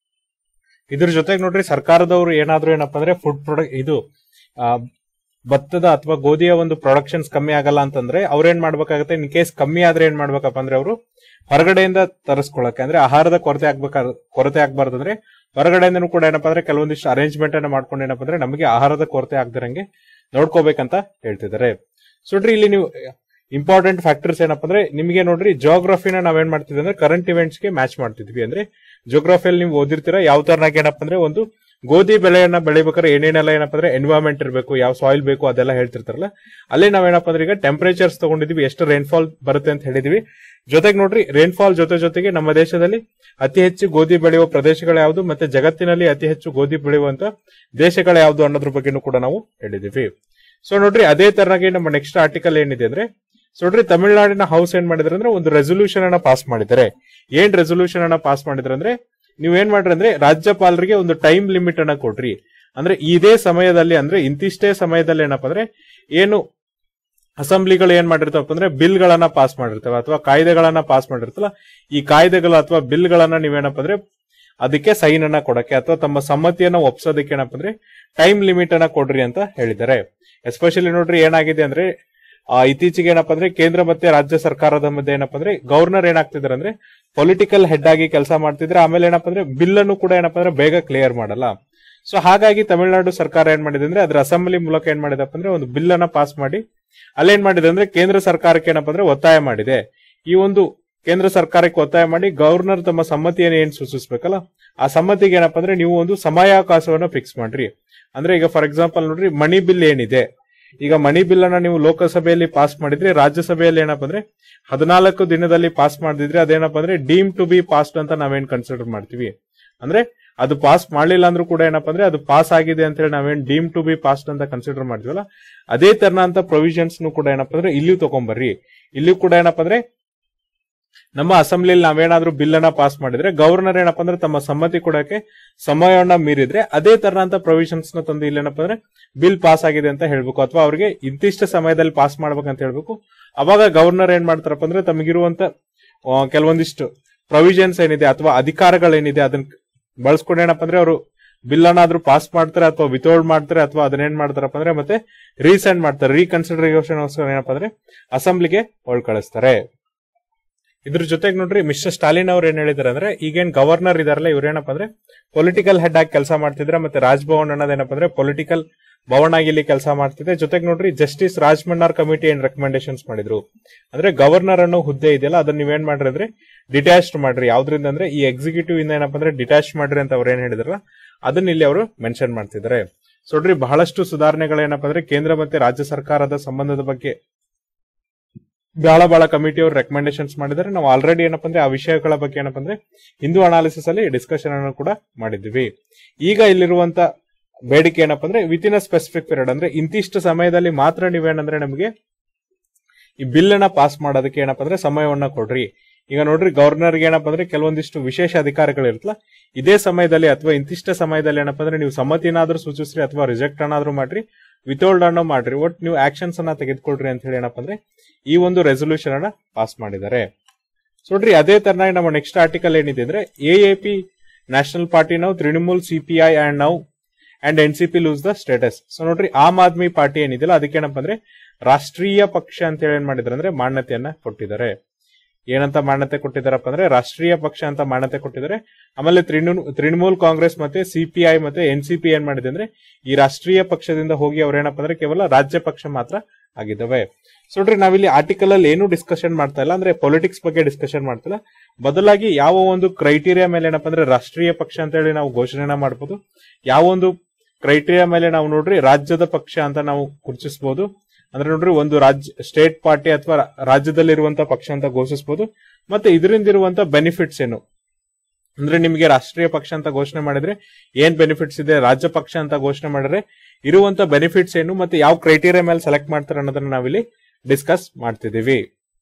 ಇದ್ರ ಜೊತೆಗೆ ನೋಡ್ರಿ ಸರ್ಕಾರದವರು ಏನಾದ್ರೂ ಏನಪ್ಪಾ ಅಂದ್ರೆ ಫುಡ್ ಪ್ರೊಡಕ್ಟ್ ಇದು ಆ, ಭತ್ತದ ಅಥವಾ ಗೋಧಿಯ ಒಂದು ಪ್ರೊಡಕ್ಷನ್ಸ್ ಕಮ್ಮಿ ಆಗಲ್ಲ ಅಂತಂದ್ರೆ ಅವ್ರೇನ್ ಮಾಡ್ಬೇಕಾಗತ್ತೆ ಇನ್ ಕೇಸ್ ಕಮ್ಮಿ ಆದ್ರೆ ಏನ್ ಮಾಡ್ಬೇಕಪ್ಪ ಅಂದ್ರೆ ಅವರು ಹೊರಗಡೆಯಿಂದ ತರಿಸ್ಕೊಳಕ್ಕೆ ಅಂದ್ರೆ ಆಹಾರದ ಕೊರತೆ ಆಗ್ಬೇಕಾ ಕೊರತೆ ಆಗ್ಬಾರ್ದು ಅಂದ್ರೆ ಹೊರಗಡೆಯಿಂದನೂ ಕೂಡ ಏನಪ್ಪಾ ಅಂದ್ರೆ ಕೆಲವೊಂದಿಷ್ಟು ಅರೇಂಜ್ಮೆಂಟ್ ಅನ್ನ ಮಾಡ್ಕೊಂಡು ಏನಪ್ಪಾ ಅಂದ್ರೆ ನಮಗೆ ಆಹಾರದ ಕೊರತೆ ಆಗದಿರಂಗೆ ನೋಡ್ಕೋಬೇಕಂತ ಹೇಳ್ತಿದ್ದಾರೆ ಸೊ ನೋಡ್ರಿ ಇಲ್ಲಿ ನೀವು ಇಂಪಾರ್ಟೆಂಟ್ ಫ್ಯಾಕ್ಟರ್ಸ್ ಏನಪ್ಪಾ ಅಂದ್ರೆ ನಿಮಗೆ ನೋಡ್ರಿ ಜೋಗ್ರಫಿನ ನಾವೇನ್ ಮಾಡ್ತಿದ್ವಿ ಅಂದ್ರೆ ಕರೆಂಟ್ ಇವೆಂಟ್ಸ್ ಗೆ ಮ್ಯಾಚ್ ಮಾಡ್ತಿದ್ವಿ ಅಂದ್ರೆ ಜೋಗ್ರಫಿಯಲ್ಲಿ ನೀವು ಓದಿರ್ತೀರಾ ಯಾವ ತರನಾಗಿ ಏನಪ್ಪಾ ಅಂದ್ರೆ ಒಂದು ಗೋಧಿ ಬೆಳೆಯನ್ನ ಬೆಳಿಬೇಕಾದ್ರೆ ಏನೇನೆಲ್ಲ ಏನಪ್ಪ ಅಂದ್ರೆ ಎನ್ವೈರನ್ಮೆಂಟ್ ಇರಬೇಕು ಯಾವ ಸಾಯಿಲ್ ಬೇಕು ಅದೆಲ್ಲ ಹೇಳ್ತಿರ್ತಾರಲ್ಲ ಅಲ್ಲಿ ನಾವೇನಪ್ಪ ಅಂದ್ರೆ ಈಗ ಟೆಂಪರೇಚರ್ಸ್ ತಗೊಂಡಿದೀವಿ ಎಷ್ಟು ರೈನ್ಫಾಲ್ ಬರುತ್ತೆ ಅಂತ ಹೇಳಿದೀವಿ ಜೊತೆಗೆ ನೋಡ್ರಿ ರೈನ್ಫಾಲ್ ಜೊತೆ ಜೊತೆಗೆ ನಮ್ಮ ದೇಶದಲ್ಲಿ ಅತಿ ಹೆಚ್ಚು ಗೋಧಿ ಬೆಳೆಯುವ ಪ್ರದೇಶಗಳು ಯಾವುದು ಮತ್ತೆ ಜಗತ್ತಿನಲ್ಲಿ ಅತಿ ಹೆಚ್ಚು ಗೋಧಿ ಬೆಳೆಯುವಂತ ದೇಶಗಳು ಯಾವುದು ಅನ್ನೋದ್ರ ಬಗ್ಗೆನೂ ಕೂಡ ನಾವು ಹೇಳಿದೀವಿ ಸೊ ನೋಡ್ರಿ ಅದೇ ತರನಾಗಿ ನಮ್ಮ ನೆಕ್ಸ್ಟ್ ಆರ್ಟಿಕಲ್ ಏನಿದೆ ಅಂದ್ರೆ ಸೊ ನೋಡ್ರಿ ತಮಿಳುನಾಡಿನ ಹೌಸ್ ಏನ್ ಮಾಡಿದ್ರೆ ಅಂದ್ರೆ ಒಂದು ರೆಸೊಲ್ಯೂಷನ್ ಅನ್ನ ಪಾಸ್ ಮಾಡಿದ್ದಾರೆ ಏನ್ ರೆಸೊಲ್ಯೂಷನ್ ಅನ್ನ ಪಾಸ್ ಮಾಡಿದ್ರೆ ಅಂದ್ರೆ ನೀವ್ ಏನ್ ಮಾಡ್ರಿ ಅಂದ್ರೆ ರಾಜ್ಯಪಾಲರಿಗೆ ಒಂದು ಟೈಮ್ ಲಿಮಿಟ್ ಅನ್ನ ಕೊಡ್ರಿ ಅಂದ್ರೆ ಇದೇ ಸಮಯದಲ್ಲಿ ಅಂದ್ರೆ ಇಂತಿಷ್ಟೇ ಸಮಯದಲ್ಲಿ ಏನಪ್ಪಾ ಅಂದ್ರೆ ಏನು ಅಸೆಂಬ್ಲಿಗಳು ಏನ್ ಮಾಡಿರ್ತಾವಪ್ಪ ಅಂದ್ರೆ ಬಿಲ್ ಗಳನ್ನ ಪಾಸ್ ಮಾಡಿರ್ತವೆ ಅಥವಾ ಕಾಯ್ದೆಗಳನ್ನ ಪಾಸ್ ಮಾಡಿರ್ತಲ್ಲ ಈ ಕಾಯ್ದೆಗಳು ಅಥವಾ ಬಿಲ್ ಗಳನ್ನ ನೀವೇನಪ್ಪ ಅಂದ್ರೆ ಅದಕ್ಕೆ ಸೈನ್ ಅನ್ನ ಕೊಡಕ್ಕೆ ಅಥವಾ ತಮ್ಮ ಸಮ್ಮತಿಯನ್ನ ಒಪ್ಸೋದಕ್ಕೆ ಏನಪ್ಪ ಅಂದ್ರೆ ಟೈಮ್ ಲಿಮಿಟ್ ಅನ್ನ ಕೊಡ್ರಿ ಅಂತ ಹೇಳಿದ್ದಾರೆ ಎಸ್ಪೆಷಲಿ ನೋಡ್ರಿ ಏನಾಗಿದೆ ಅಂದ್ರೆ ಆ, ಇತ್ತೀಚೆಗೆ ಏನಪ್ಪಾ ಅಂದ್ರೆ ಕೇಂದ್ರ ಮತ್ತೆ ರಾಜ್ಯ ಸರ್ಕಾರದ ಮಧ್ಯೆ ಏನಪ್ಪಾ ಅಂದ್ರೆ ಗವರ್ನರ್ ಏನಾಗ್ತಿದಾರೆ ಅಂದ್ರೆ ಪೊಲಿಟಿಕಲ್ ಹೆಡ್ ಆಗಿ ಕೆಲಸ ಮಾಡ್ತಿದ್ರೆ ಆಮೇಲೆ ಏನಪ್ಪಾ ಅಂದ್ರೆ ಬಿಲ್ ಅನ್ನು ಕೂಡ ಏನಪ್ಪಾ ಅಂದ್ರೆ ಬೇಗ ಕ್ಲಿಯರ್ ಮಾಡಲ್ಲ ಸೊ ಹಾಗಾಗಿ ತಮಿಳುನಾಡು ಸರ್ಕಾರ ಏನ್ ಮಾಡಿದೆ ಅಂದ್ರೆ ಅದ್ರ ಅಸೆಂಬ್ಲಿ ಮೂಲಕ ಏನ್ ಮಾಡಿದಪ್ಪ ಅಂದ್ರೆ ಒಂದು ಬಿಲ್ ಅನ್ನ ಪಾಸ್ ಮಾಡಿ ಅಲ್ಲೇನ್ ಮಾಡಿದೆ ಅಂದ್ರೆ ಕೇಂದ್ರ ಸರ್ಕಾರಕ್ಕೆ ಏನಪ್ಪಾ ಅಂದ್ರೆ ಒತ್ತಾಯ ಮಾಡಿದೆ ಈ ಒಂದು ಕೇಂದ್ರ ಸರ್ಕಾರಕ್ಕೆ ಒತ್ತಾಯ ಮಾಡಿ ಗವರ್ನರ್ ತಮ್ಮ ಸಮ್ಮತಿಯನ್ನು ಏನ್ ಸೂಚಿಸ್ಬೇಕಲ್ಲ ಆ ಸಮ್ಮತಿಗೆ ಏನಪ್ಪಾ ಅಂದ್ರೆ ನೀವು ಒಂದು ಸಮಯಾವಕಾಶವನ್ನ ಫಿಕ್ಸ್ ಮಾಡ್ರಿ ಅಂದ್ರೆ ಈಗ ಫಾರ್ ಎಕ್ಸಾಂಪಲ್ ನೋಡ್ರಿ ಮಣಿ ಬಿಲ್ ಏನಿದೆ ಈಗ ಮಣಿ ಬಿಲ್ ಅನ್ನ ನೀವು ಲೋಕಸಭೆಯಲ್ಲಿ ಪಾಸ್ ಮಾಡಿದ್ರೆ ರಾಜ್ಯಸಭೆಯಲ್ಲಿ ಏನಪ್ಪಾ ಅಂದ್ರೆ ಹದಿನಾಲ್ಕು ದಿನದಲ್ಲಿ ಪಾಸ್ ಮಾಡಿದ್ರೆ ಅದೇನಪ್ಪಾ ಅಂದ್ರೆ ಡೀಮ್ ಟು ಬಿ ಪಾಸ್ಟ್ ಅಂತ ನಾವೇನ್ ಕನ್ಸಿಡರ್ ಮಾಡ್ತೀವಿ ಅಂದ್ರೆ ಅದು ಪಾಸ್ ಮಾಡ್ಲಿಲ್ಲ ಅಂದ್ರೂ ಕೂಡ ಏನಪ್ಪಾ ಅಂದ್ರೆ ಅದು ಪಾಸ್ ಆಗಿದೆ ಅಂತ ಹೇಳಿ ನಾವೇನ್ ಡೀಮ್ ಟು ಬಿ ಪಾಸ್ಟ್ ಅಂತ ಕನ್ಸಿಡರ್ ಮಾಡ್ತೀವಲ್ಲ ಅದೇ ತರನಂತ ಪ್ರೊವಿಷನ್ಸ್ ಕೂಡ ಏನಪ್ಪಾ ಅಂದ್ರೆ ಇಲ್ಲಿ ತಗೊಂಬರ್ರಿ ಇಲ್ಲಿ ಕೂಡ ಏನಪ್ಪಾ ಅಂದ್ರೆ ನಮ್ಮ ಅಸೆಂಬ್ಲಿಯಲ್ಲಿ ನಾವೇನಾದ್ರೂ ಬಿಲ್ ಅನ್ನ ಪಾಸ್ ಮಾಡಿದ್ರೆ ಗವರ್ನರ್ ಏನಪ್ಪಾ ಅಂದ್ರೆ ತಮ್ಮ ಸಮ್ಮತಿ ಕೊಡಕ್ಕೆ ಸಮಯವನ್ನ ಮೀರಿದ್ರೆ ಅದೇ ತರನಂತ ಪ್ರೊವಿಷನ್ಸ್ ನ ತಂದು ಇಲ್ಲೇನಪ್ಪ ಅಂದ್ರೆ ಬಿಲ್ ಪಾಸ್ ಆಗಿದೆ ಅಂತ ಹೇಳ್ಬೇಕು ಅಥವಾ ಅವ್ರಿಗೆ ಇಂತಿಷ್ಟ ಸಮಯದಲ್ಲಿ ಪಾಸ್ ಮಾಡ್ಬೇಕಂತ ಹೇಳ್ಬೇಕು ಅವಾಗ ಗವರ್ನರ್ ಏನ್ ಮಾಡ್ತಾರಪ್ಪ ಅಂದ್ರೆ ತಮಗಿರುವಂತ ಆ, ಕೆಲವೊಂದಿಷ್ಟು ಪ್ರೊವಿಷನ್ಸ್ ಏನಿದೆ ಅಥವಾ ಅಧಿಕಾರಗಳೇನಿದೆ ಅದನ್ನ ಬಳಸ್ಕೊಂಡು ಏನಪ್ಪ ಅಂದ್ರೆ ಅವರು ಬಿಲ್ ಅನ್ನಾದ್ರೂ ಪಾಸ್ ಮಾಡ್ತಾರೆ ಅಥವಾ ವಿತೌಟ್ ಮಾಡ್ತಾರೆ ಅಥವಾ ಅದನ್ನೇನ್ ಮಾಡ್ತಾರಪ್ಪ ಅಂದ್ರೆ ಮತ್ತೆ ರೀಸೆಂಡ್ ಮಾಡ್ತಾರೆ ರೀಕನ್ಸಿಡರೇಷನ್ ಏನಪ್ಪ ಅಂದ್ರೆ ಅಸೆಂಬ್ಲಿಗೆ ಹೊಳ್ ಕಳಿಸ್ತಾರೆ ಇದ್ರ ಜೊತೆಗೆ ನೋಡ್ರಿ ಮಿಸ್ಟರ್ ಸ್ಟಾಲಿನ್ ಅವ್ರು ಏನ್ ಹೇಳಿದಾರೆ ಅಂದ್ರೆ ಈಗೇನ್ ಗವರ್ನರ್ ಇದಾರಲ್ಲ ಇವ್ರೇನಪ್ಪ ಅಂದ್ರೆ ಪೊಲಿಟಿಕಲ್ ಹೆಡ್ ಆಗಿ ಕೆಲಸ ಮಾಡ್ತಿದ್ರೆ ಮತ್ತೆ ರಾಜ್ಭವನ್ ಅನ್ನೋದೇನಪ್ಪ ಅಂದ್ರೆ ಪೊಲಿಟಿಕಲ್ ಭವನ್ ಆಗಿ ಇಲ್ಲಿ ಕೆಲಸ ಮಾಡ್ತಿದೆ ಜೊತೆಗೆ ನೋಡ್ರಿ ಜಸ್ಟಿಸ್ ರಾಜ್ಮನ್ನಾರ್ ಕಮಿಟಿ ಏನ್ ರೆಕಮೆಂಡೇಶನ್ಸ್ ಮಾಡಿದ್ರು ಅಂದ್ರೆ ಗವರ್ನರ್ ಅನ್ನೋ ಹುದ್ದೆ ಇದೆಯಲ್ಲ ಅದನ್ನ ನೀವೇನ್ ಮಾಡ್ರಿ ಅಂದ್ರೆ ಡಿಟ್ಯಾಚ್ಡ್ ಮಾಡ್ರಿ ಯಾವ್ದ್ರಿಂದ ಅಂದ್ರೆ ಈ ಎಕ್ಸಿಕ್ಯೂಟಿವ್ ಇಂದ ಏನಪ್ಪ ಅಂದ್ರೆ ಡಿಟ್ಯಾಚ್ ಮಾಡ್ರಿ ಅಂತ ಅವ್ರು ಏನ್ ಹೇಳಿದ್ರಲ್ಲ ಅದನ್ನ ಇಲ್ಲಿ ಅವರು ಮೆನ್ಷನ್ ಮಾಡ್ತಿದ್ದಾರೆ ಸೊ ನೋಡ್ರಿ ಬಹಳಷ್ಟು ಸುಧಾರಣೆಗಳೇನಪ್ಪ ಅಂದ್ರೆ ಕೇಂದ್ರ ಮತ್ತೆ ರಾಜ್ಯ ಸರ್ಕಾರದ ಸಂಬಂಧದ ಬಗ್ಗೆ ಬಹಳ ಬಹಳ ಕಮಿಟಿ ಅವರು ರೆಕಮೆಂಡೇಶನ್ಸ್ ಮಾಡಿದ್ದಾರೆ ನಾವು ಆಲ್ರೆಡಿ ಏನಪ್ಪ ಅಂದ್ರೆ ಆ ವಿಷಯಗಳ ಬಗ್ಗೆ ಏನಪ್ಪ ಅಂದ್ರೆ ಹಿಂದೂ ಅನಾಲಿಸಿಸ್ ಅಲ್ಲಿ ಡಿಸ್ಕಷನ್ ಅನ್ನು ಕೂಡ ಮಾಡಿದ್ವಿ ಈಗ ಇಲ್ಲಿರುವಂತ ಬೇಡಿಕೆ ಏನಪ್ಪ ಅಂದ್ರೆ within a specific period ಅಂದ್ರೆ ಇಂತಿಷ್ಟು ಸಮಯದಲ್ಲಿ ಮಾತ್ರ ನೀವೇನಂದ್ರೆ ನಮಗೆ ಈ ಬಿಲ್ ಅನ್ನ ಪಾಸ್ ಮಾಡೋದಕ್ಕೆ ಏನಪ್ಪ ಅಂದ್ರೆ ಸಮಯವನ್ನ ಕೊಡ್ರಿ ಈಗ ನೋಡ್ರಿ ಗವರ್ನರ್ಗೆ ಏನಪ್ಪ ಅಂದ್ರೆ ಕೆಲವೊಂದಿಷ್ಟು ವಿಶೇಷ ಅಧಿಕಾರಗಳು ಇರುತ್ತಲ್ಲ ಇದೇ ಸಮಯದಲ್ಲಿ ಅಥವಾ ಇಂತಿಷ್ಟ ಸಮಯದಲ್ಲಿ ಏನಪ್ಪ ಅಂದ್ರೆ ನೀವು ಸಮ್ಮತಿನಾದ್ರೂ ಸೂಚಿಸ್ರಿ ಅಥವಾ ರಿಜೆಕ್ಟ್ ಅನ್ನಾದ್ರೂ ಮಾಡ್ರಿ ವಿತೌಲ್ಡ್ ಅನ್ನೋ ಮಾಡ್ರಿ ಒಟ್ ನೀವು ಆಕ್ಷನ್ಸ್ ಅನ್ನ ತೆಗೆದುಕೊಳ್ರಿ ಅಂತ ಹೇಳಿ ಏನಪ್ಪ ಅಂದ್ರೆ ಈ ಒಂದು ರೆಸೊಲ್ಯೂಷನ್ ಅನ್ನ ಪಾಸ್ ಮಾಡಿದ್ದಾರೆ ಸೊ ನೋಡ್ರಿ ಅದೇ ತರನಾಗಿ ನಮ್ಮ ನೆಕ್ಸ್ಟ್ ಆರ್ಟಿಕಲ್ ಏನಿದೆ ಅಂದ್ರೆ ಎಎಪಿ ನ್ಯಾಷನಲ್ ಪಾರ್ಟಿ ನಾವು ತೃಣಮೂಲ್ ಸಿಪಿಐ ಅಂಡ್ ನಾವು and N C P lose the status so ನೋಡ್ರಿ ಆಮ್ ಆದ್ಮಿ ಪಾರ್ಟಿ ಏನಿದೆಯಲ್ಲ ಅದಕ್ಕೆ ಏನಪ್ಪ ಅಂದ್ರೆ ರಾಷ್ಟ್ರೀಯ ಪಕ್ಷ ಅಂತ ಹೇಳಿ ಏನ್ ಮಾಡಿದ್ದಾರೆ ಅಂದ್ರೆ ಮಾನ್ಯತೆಯನ್ನ ಕೊಟ್ಟಿದ್ದಾರೆ ಏನಂತ ಮಾನ್ಯತೆ ಕೊಟ್ಟಿದ್ದಾರಪ್ಪ ಅಂದ್ರೆ ರಾಷ್ಟ್ರೀಯ ಪಕ್ಷ ಅಂತ ಮಾನ್ಯತೆ ಕೊಟ್ಟಿದ್ದಾರೆ ಆಮೇಲೆ ತೃಣಮೂಲ್ ತೃಣಮೂಲ್ ಕಾಂಗ್ರೆಸ್ ಮತ್ತೆ ಸಿಪಿಐ ಮತ್ತೆ ಎನ್ ಸಿ ಪಿ ಏನ್ ಮಾಡಿದೆ ಅಂದ್ರೆ ಈ ರಾಷ್ಟ್ರೀಯ ಪಕ್ಷದಿಂದ ಹೋಗಿ ಅವ್ರೇನಪ್ಪ ಅಂದ್ರೆ ಕೇವಲ ರಾಜ್ಯ ಪಕ್ಷ ಮಾತ್ರ ಆಗಿದ್ದಾವೆ ಸೊ ನೋಡ್ರಿ ನಾವಿಲ್ಲಿ ಆರ್ಟಿಕಲ್ ಅಲ್ಲಿ ಏನು ಡಿಸ್ಕಷನ್ ಮಾಡ್ತಾ ಇಲ್ಲ ಅಂದ್ರೆ ಪೊಲಿಟಿಕ್ಸ್ ಬಗ್ಗೆ ಡಿಸ್ಕಷನ್ ಮಾಡ್ತಿಲ್ಲ ಬದಲಾಗಿ ಯಾವ ಒಂದು ಕ್ರೈಟೀರಿಯಾ ಮೇಲೆ ಏನಪ್ಪ ಅಂದ್ರೆ ರಾಷ್ಟ್ರೀಯ ಪಕ್ಷ ಅಂತ ಹೇಳಿ ನಾವು ಘೋಷಣೆ ಮಾಡಬಹುದು ಯಾವ ಒಂದು ಕ್ರೈಟೀರಿಯಾ ಮೇಲೆ ನಾವು ನೋಡ್ರಿ ರಾಜ್ಯದ ಪಕ್ಷ ಅಂತ ನಾವು ಗುರುತಿಸಬಹುದು ಅಂದ್ರೆ ನೋಡ್ರಿ ಒಂದು ರಾಜ್ಯ ಸ್ಟೇಟ್ ಪಾರ್ಟಿ ಅಥವಾ ರಾಜ್ಯದಲ್ಲಿರುವಂತ ಪಕ್ಷ ಅಂತ ಘೋಷಿಸಬಹುದು ಮತ್ತೆ ಇದರಿಂದ ಇರುವಂತ ಬೆನಿಫಿಟ್ಸ್ ಏನು ಅಂದ್ರೆ ನಿಮಗೆ ರಾಷ್ಟ್ರೀಯ ಪಕ್ಷ ಅಂತ ಘೋಷಣೆ ಮಾಡಿದ್ರೆ ಏನ್ ಬೆನಿಫಿಟ್ಸ್ ಇದೆ ರಾಜ್ಯ ಪಕ್ಷ ಅಂತ ಘೋಷಣೆ ಮಾಡಿದ್ರೆ ಇರುವಂತ ಬೆನಿಫಿಟ್ಸ್ ಏನು ಮತ್ತೆ ಯಾವ ಕ್ರೈಟೀರಿಯಾ ಮೇಲೆ ಸೆಲೆಕ್ಟ್ ಮಾಡ್ತಾರೆ ಅನ್ನೋದನ್ನ ನಾವಿಲ್ಲಿ ಡಿಸ್ಕಸ್ ಮಾಡ್ತಿದೀವಿ